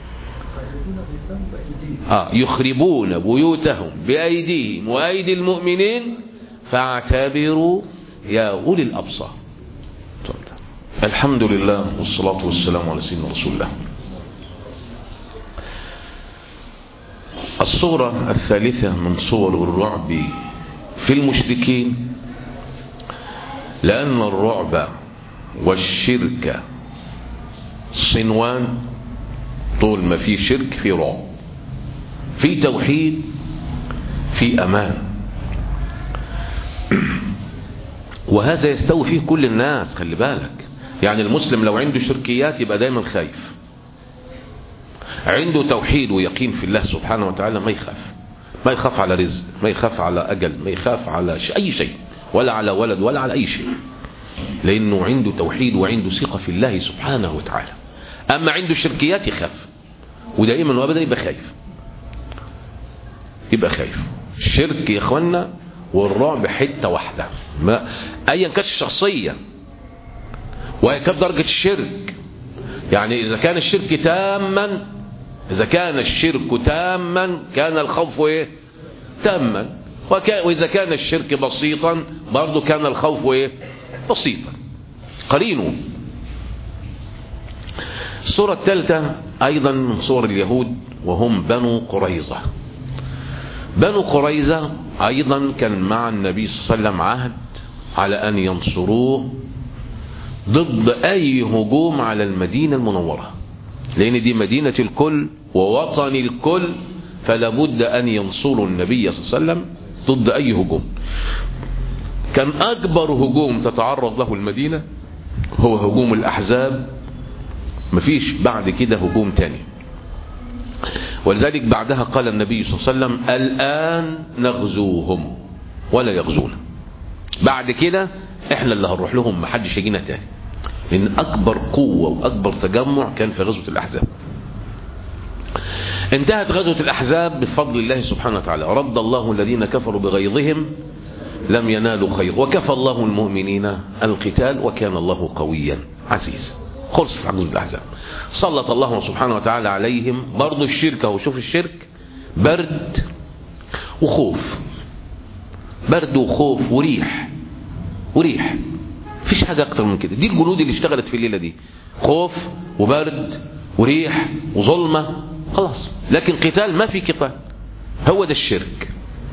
آه يخربون بيوتهم بأيديهم وأيدي المؤمنين فاعتبروا يا أولي الأبصار الحمد لله والصلاة والسلام على سيدنا رسول الله الصورة الثالثة من صور الرعب في المشركين لأن الرعب والشرك صنوان طول ما في شرك في رعب في توحيد في أمان وهذا يستوي فيه كل الناس خلي بالك يعني المسلم لو عنده شركيات يبقى دايما خايف عنده توحيد ويقين في الله سبحانه وتعالى ما يخاف ما يخاف على رزق ما يخاف على أجل ما يخاف على أي شيء ولا على ولد ولا على أي شيء لأنه عنده توحيد وعنده ثقة في الله سبحانه وتعالى أما عنده شركيات يخاف ودائما وابدا يبقى خايف يبقى خايف الشرك يا اخوانا والرعب حته واحده ما ايا كانت الشخصيه وايا كانت درجه الشرك يعني اذا كان الشرك تاما اذا كان الشرك تاما كان الخوف ايه تاما وكان واذا كان الشرك بسيطا برضه كان الخوف ايه بسيطا قرينه الصورة الثالثة أيضا من صور اليهود وهم بنو قريظة بنو قريظة أيضا كان مع النبي صلى الله عليه وسلم عهد على أن ينصروه ضد أي هجوم على المدينة المنورة لأن دي مدينة الكل ووطن الكل فلا بد أن ينصروا النبي صلى الله عليه وسلم ضد أي هجوم كان أكبر هجوم تتعرض له المدينة هو هجوم الأحزاب مفيش بعد كده هجوم تاني ولذلك بعدها قال النبي صلى الله عليه وسلم الآن نغزوهم ولا يغزونا بعد كده احنا اللي هنروح لهم محدش يجينا تاني لان اكبر قوة واكبر تجمع كان في غزوة الاحزاب انتهت غزوة الاحزاب بفضل الله سبحانه وتعالى رد الله الذين كفروا بغيظهم لم ينالوا خير وكفى الله المؤمنين القتال وكان الله قويا عزيزا خلصت عن الاحزاب سلط الله سبحانه وتعالى عليهم برضو الشرك اهو شوف الشرك برد وخوف برد وخوف وريح وريح مفيش حاجة اكتر من كده دي الجنود اللي اشتغلت في الليلة دي خوف وبرد وريح وظلمة خلاص لكن قتال ما في قتال هو ده الشرك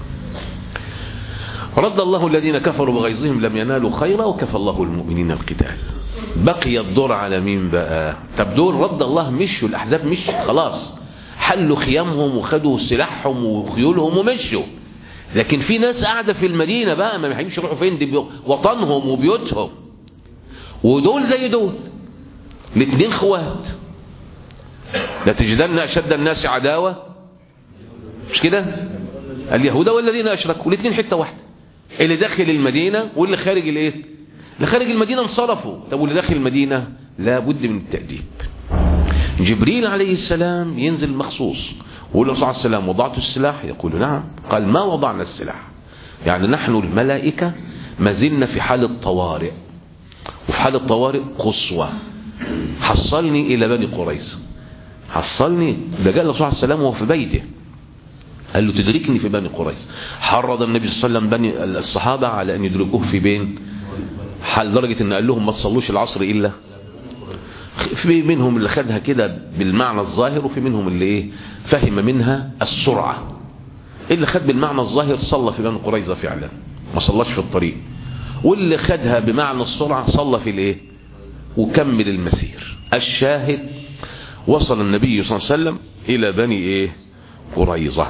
رد الله الذين كفروا بغيظهم لم ينالوا خيرا وكفى الله المؤمنين القتال بقي الدور على مين بقى طب دول رد الله مشوا الاحزاب مش خلاص حلوا خيامهم وخدوا سلاحهم وخيولهم ومشوا لكن في ناس قاعده في المدينه بقى ما يحبش يروحوا فين دي وطنهم وبيوتهم ودول زي دول الاثنين خوات لتجدن اشد الناس عداوه مش كده اليهود والذين اشركوا الاثنين حته واحده اللي داخل المدينه واللي خارج الايه اللي خارج المدينه انصرفوا طب واللي داخل المدينه لابد من التاديب جبريل عليه السلام ينزل مخصوص ويقول له صلى الله عليه وسلم وضعت السلاح يقول نعم قال ما وضعنا السلاح يعني نحن الملائكة ما زلنا في حالة طوارئ وفي حالة طوارئ قصوى حصلني إلى بني قريظة حصلني ده قال له صلى الله عليه وسلم وهو في بيته قال له تدركني في بني قريظة حرض النبي صلى الله عليه وسلم بني الصحابة على أن يدركوه في بين حال درجة أن قال لهم ما تصلوش العصر إلا في منهم اللي خدها كده بالمعنى الظاهر وفي منهم اللي ايه فهم منها السرعة اللي خد بالمعنى الظاهر صلى في بني قريظة فعلا ما صلاش في الطريق واللي خدها بمعنى السرعة صلى في الايه وكمل المسير الشاهد وصل النبي صلى الله عليه وسلم الى بني ايه قريظة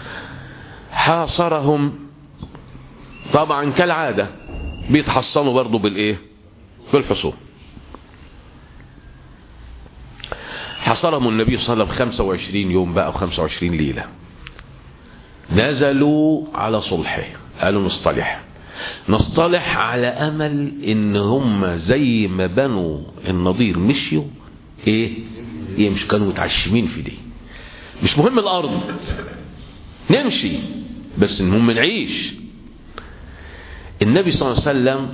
حاصرهم طبعا كالعادة بيتحصنوا برضو بالايه بالحصول حاصرهم النبي صلى الله عليه وسلم 25 يوم بقى و25 ليلة نزلوا على صلحه قالوا نصطلح نصطلح على امل ان هم زي ما بنوا النضير مشيوا ايه يمشوا كانوا متعشمين في دي مش مهم الارض نمشي بس المهم نعيش النبي صلى الله عليه وسلم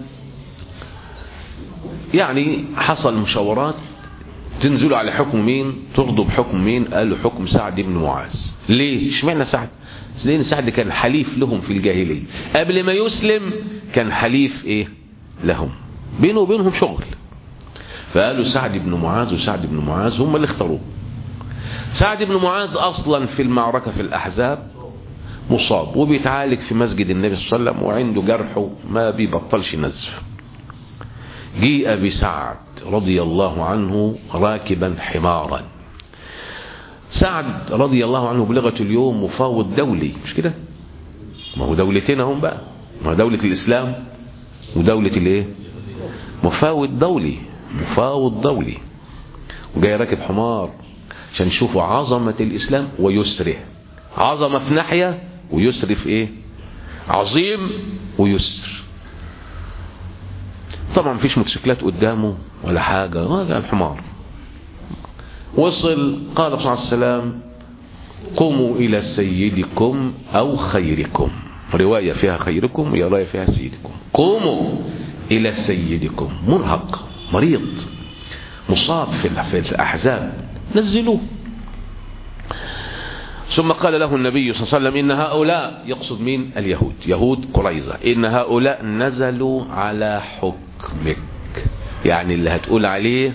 يعني حصل مشاورات تنزلوا على حكم مين ترضوا بحكم مين قالوا حكم سعد بن معاذ ليه اشمعنى سعد لان سعد كان حليف لهم في الجاهليه قبل ما يسلم كان حليف ايه لهم بينه وبينهم شغل فقالوا سعد بن معاذ وسعد بن معاذ هم اللي اختاروه سعد بن معاذ اصلا في المعركه في الاحزاب مصاب وبيتعالج في مسجد النبي صلى الله عليه وسلم وعنده جرحه ما بيبطلش نزف جيء بسعد رضي الله عنه راكبا حمارا سعد رضي الله عنه بلغة اليوم مفاوض دولي مش كده ما هو دولتين هم بقى ما هو دولة الإسلام ودولة الايه مفاوض دولي مفاوض دولي وجاي راكب حمار عشان يشوفوا عظمة الإسلام ويسره عظمة في ناحية ويسر في ايه عظيم ويسر طبعا مفيش موتوسيكلات قدامه ولا حاجة هذا الحمار وصل قال صلى الله عليه وسلم قوموا إلى سيدكم أو خيركم رواية فيها خيركم ورواية فيها سيدكم قوموا إلى سيدكم مرهق مريض مصاب في الأحزاب نزلوه ثم قال له النبي صلى الله عليه وسلم إن هؤلاء يقصد مين اليهود يهود قريظة إن هؤلاء نزلوا على حكمك يعني اللي هتقول عليه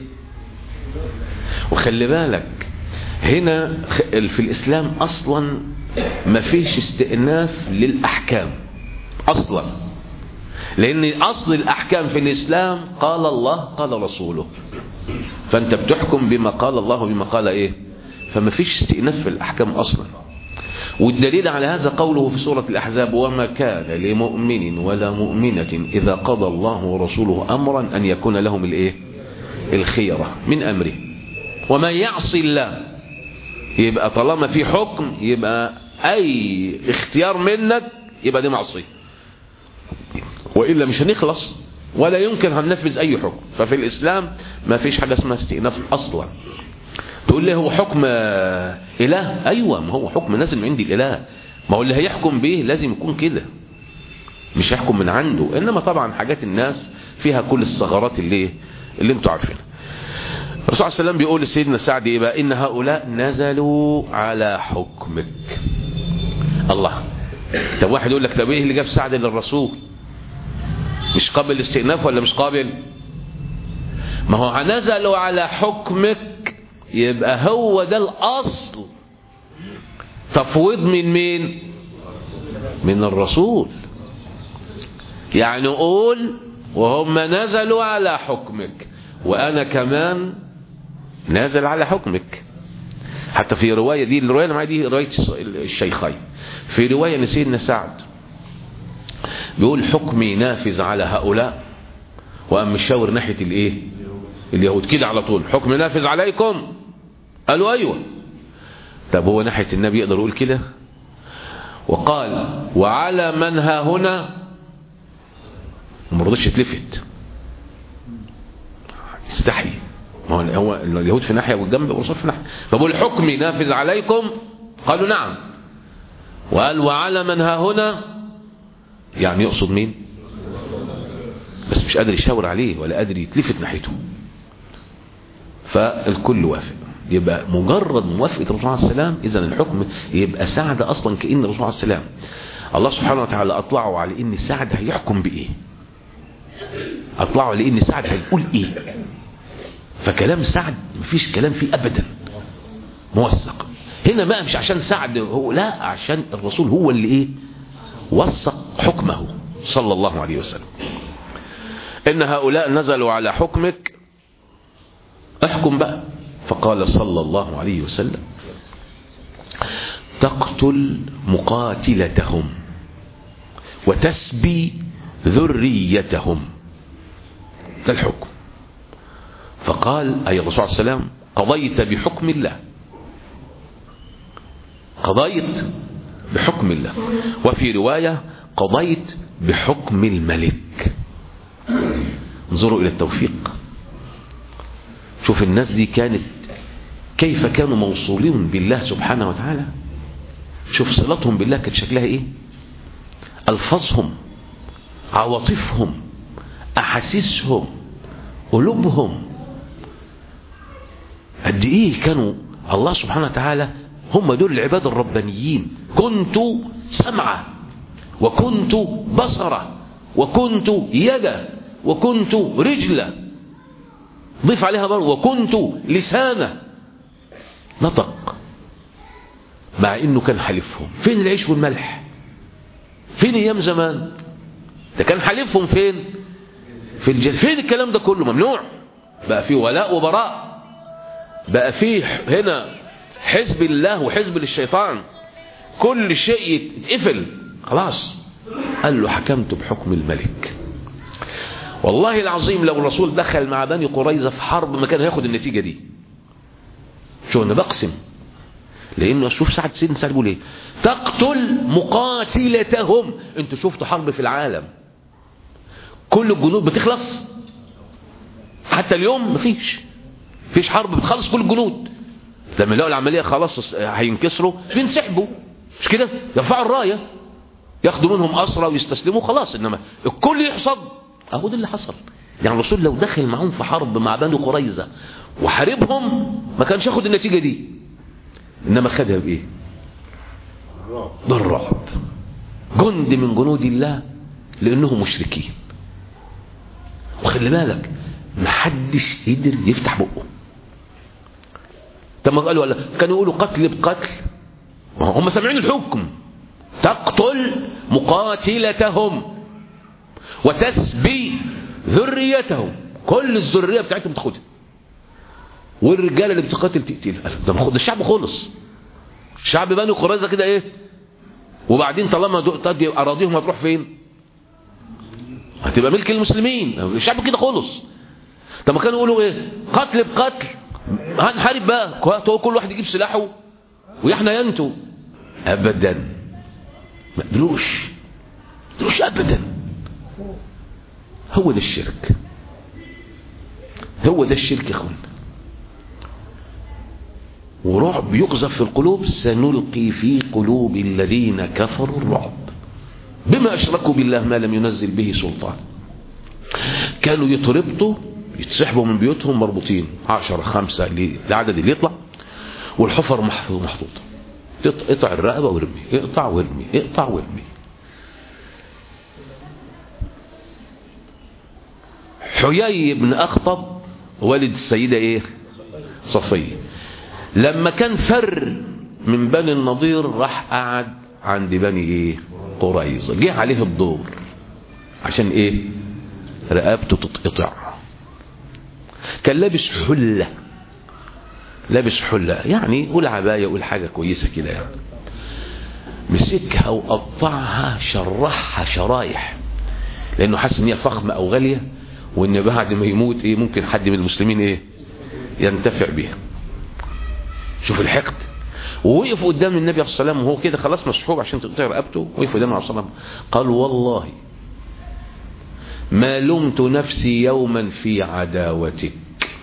وخلي بالك هنا في الإسلام أصلا ما فيش استئناف للأحكام أصلا لأن أصل الأحكام في الإسلام قال الله قال رسوله فأنت بتحكم بما قال الله وبما قال إيه فما فيش استئناف في الأحكام أصلا والدليل على هذا قوله في سورة الأحزاب وما كان لمؤمن ولا مؤمنة إذا قضى الله ورسوله أمرا أن يكون لهم الإيه الخيرة من أمره وما يعصي الله يبقى طالما في حكم يبقى أي اختيار منك يبقى دي معصية وإلا مش هنخلص ولا يمكن هننفذ أي حكم ففي الإسلام ما فيش حاجة اسمها استئناف أصلا تقول لي هو حكم إله أيوة ما هو حكم نازل من عند الإله ما هو اللي هيحكم به لازم يكون كده مش يحكم من عنده إنما طبعا حاجات الناس فيها كل الثغرات اللي اللي انتوا عارفينها الرسول صلى الله عليه وسلم بيقول لسيدنا سعد ايه بقى ان هؤلاء نزلوا على حكمك الله طب واحد يقول لك طب ايه اللي جاب سعد للرسول مش قابل الاستئناف ولا مش قابل ما هو نزلوا على حكمك يبقى هو ده الاصل تفويض من مين من الرسول يعني قول وهم نزلوا على حكمك وانا كمان نازل على حكمك حتى في رواية دي الرواية اللي معايا دي رواية الشيخين في رواية لسيدنا سعد بيقول حكمي نافذ على هؤلاء وقام مشاور ناحية الايه اليهود كده على طول حكم نافذ عليكم قالوا ايوه طب هو ناحية النبي يقدر يقول كده وقال وعلى من ها هنا وما رضيش يتلفت استحي ما هو هو اليهود في ناحيه والجنب والرسول في ناحيه فبقول حكمي نافذ عليكم قالوا نعم وقال وعلى من ها هنا يعني يقصد مين بس مش قادر يشاور عليه ولا قادر يتلفت ناحيته فالكل وافق يبقى مجرد موافقه الرسول عليه السلام اذا الحكم يبقى سعد اصلا كان الرسول عليه السلام الله سبحانه وتعالى اطلعه على ان سعد هيحكم بايه اطلعه على ان سعد هيقول ايه فكلام سعد مفيش كلام فيه ابدا موثق هنا بقى مش عشان سعد هو لا عشان الرسول هو اللي ايه وثق حكمه صلى الله عليه وسلم ان هؤلاء نزلوا على حكمك احكم بقى فقال صلى الله عليه وسلم تقتل مقاتلتهم وتسبي ذريتهم ده الحكم فقال أي الرسول عليه السلام قضيت بحكم الله قضيت بحكم الله وفي رواية قضيت بحكم الملك انظروا إلى التوفيق شوف الناس دي كانت كيف كانوا موصولين بالله سبحانه وتعالى شوف صلتهم بالله كانت شكلها ايه الفاظهم عواطفهم احاسيسهم قلوبهم قد ايه كانوا الله سبحانه وتعالى هم دول العباد الربانيين كنت سمعة وكنت بصرة وكنت يدا وكنت رجلة ضيف عليها برضه وكنت لسانة نطق مع انه كان حلفهم فين العيش والملح فين ايام زمان ده كان حلفهم فين في الجنة فين الكلام ده كله ممنوع بقى فيه ولاء وبراء بقى فيه هنا حزب الله وحزب للشيطان كل شيء يتقفل خلاص قال له حكمت بحكم الملك والله العظيم لو الرسول دخل مع بني قريظة في حرب ما كان هياخد النتيجة دي شو انا بقسم لانه شوف سعد سيدنا سعد بيقول ايه تقتل مقاتلتهم انتوا شفتوا حرب في العالم كل الجنود بتخلص حتى اليوم مفيش مفيش حرب بتخلص كل الجنود لما يلاقوا العمليه خلاص هينكسروا بينسحبوا مش كده يرفعوا الرايه ياخدوا منهم اسرى ويستسلموا خلاص انما الكل يحصد اهو ده اللي حصل يعني الرسول لو دخل معاهم في حرب مع بني قريظه وحاربهم ما كانش ياخد النتيجه دي انما خدها بايه بالرعب جند من جنود الله لانهم مشركين وخلي بالك محدش قدر يفتح بقه طب ما قالوا ولا كانوا يقولوا قتل بقتل ما هم سامعين الحكم تقتل مقاتلتهم وتسبي ذريتهم كل الذريه بتاعتهم تاخدها والرجاله اللي بتقاتل تقتلها ده ده الشعب خلص الشعب بني قريظه كده ايه وبعدين طالما اراضيهم هتروح فين هتبقى ملك المسلمين الشعب كده خلص طب ما كانوا يقولوا ايه قتل بقتل هنحارب بقى كل واحد يجيب سلاحه ويحنا ينتو ابدا ما قدروش ما قدروش ابدا هو ده الشرك هو ده الشرك يا اخوانا ورعب يقذف في القلوب سنلقي في قلوب الذين كفروا الرعب بما أشركوا بالله ما لم ينزل به سلطان كانوا يتربطوا يتسحبوا من بيوتهم مربوطين عشرة خمسة العدد اللي يطلع والحفر محطوطة اقطع الرقبة وارمي اقطع وارمي اقطع وارمي حيي بن أخطب والد السيدة ايه صفية لما كان فر من بني النضير راح قعد عند بني ايه قريظة جه عليه الدور عشان ايه رقبته تتقطع كان لابس حلة لابس حلة يعني قول عباية قول حاجة كويسة كده يعني مسكها وقطعها شرحها شرايح لانه حس ان هي فخمة او غالية وان بعد ما يموت ايه ممكن حد من المسلمين ايه ينتفع بيها شوف الحقد ووقف قدام النبي عليه الصلاه والسلام وهو كده خلاص مسحوب عشان تقطع رقبته وقف قدام عليه الصلاه قال والله ما لمت نفسي يوما في عداوتك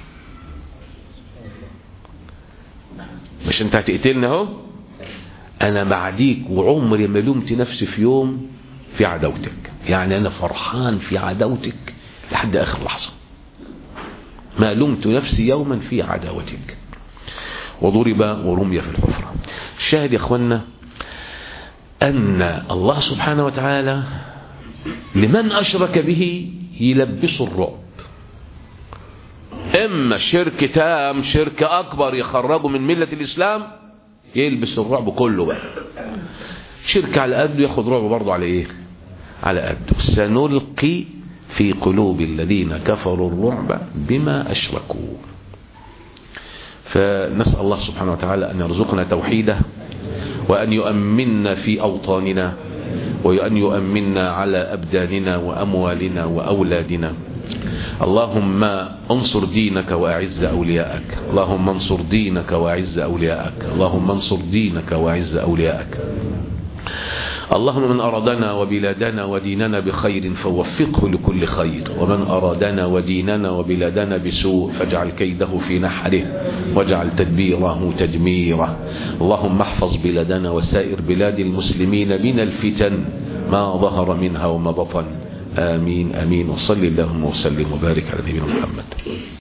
مش انت هتقتلنا اهو انا بعديك وعمري ما لمت نفسي في يوم في عداوتك يعني انا فرحان في عداوتك لحد اخر لحظه ما لمت نفسي يوما في عداوتك وضرب ورمي في الحفرة الشاهد يا اخوانا أن الله سبحانه وتعالى لمن أشرك به يلبس الرعب إما شرك تام شرك أكبر يخرجه من ملة الإسلام يلبس الرعب كله بقى شرك على قده ياخد رعب برضه على إيه على قده سنلقي في قلوب الذين كفروا الرعب بما أشركوا فنسأل الله سبحانه وتعالى أن يرزقنا توحيده وأن يؤمننا في أوطاننا وأن يؤمننا على أبداننا وأموالنا وأولادنا اللهم انصر دينك وأعز أولياءك اللهم انصر دينك وأعز أولياءك اللهم انصر دينك وأعز أولياءك اللهم من أرادنا وبلادنا وديننا بخير فوفقه لكل خير ومن أرادنا وديننا وبلادنا بسوء فاجعل كيده في نحره واجعل تدبيره تدميره اللهم احفظ بلادنا وسائر بلاد المسلمين من الفتن ما ظهر منها وما بطن آمين آمين وصل اللهم وسلم وبارك على نبينا محمد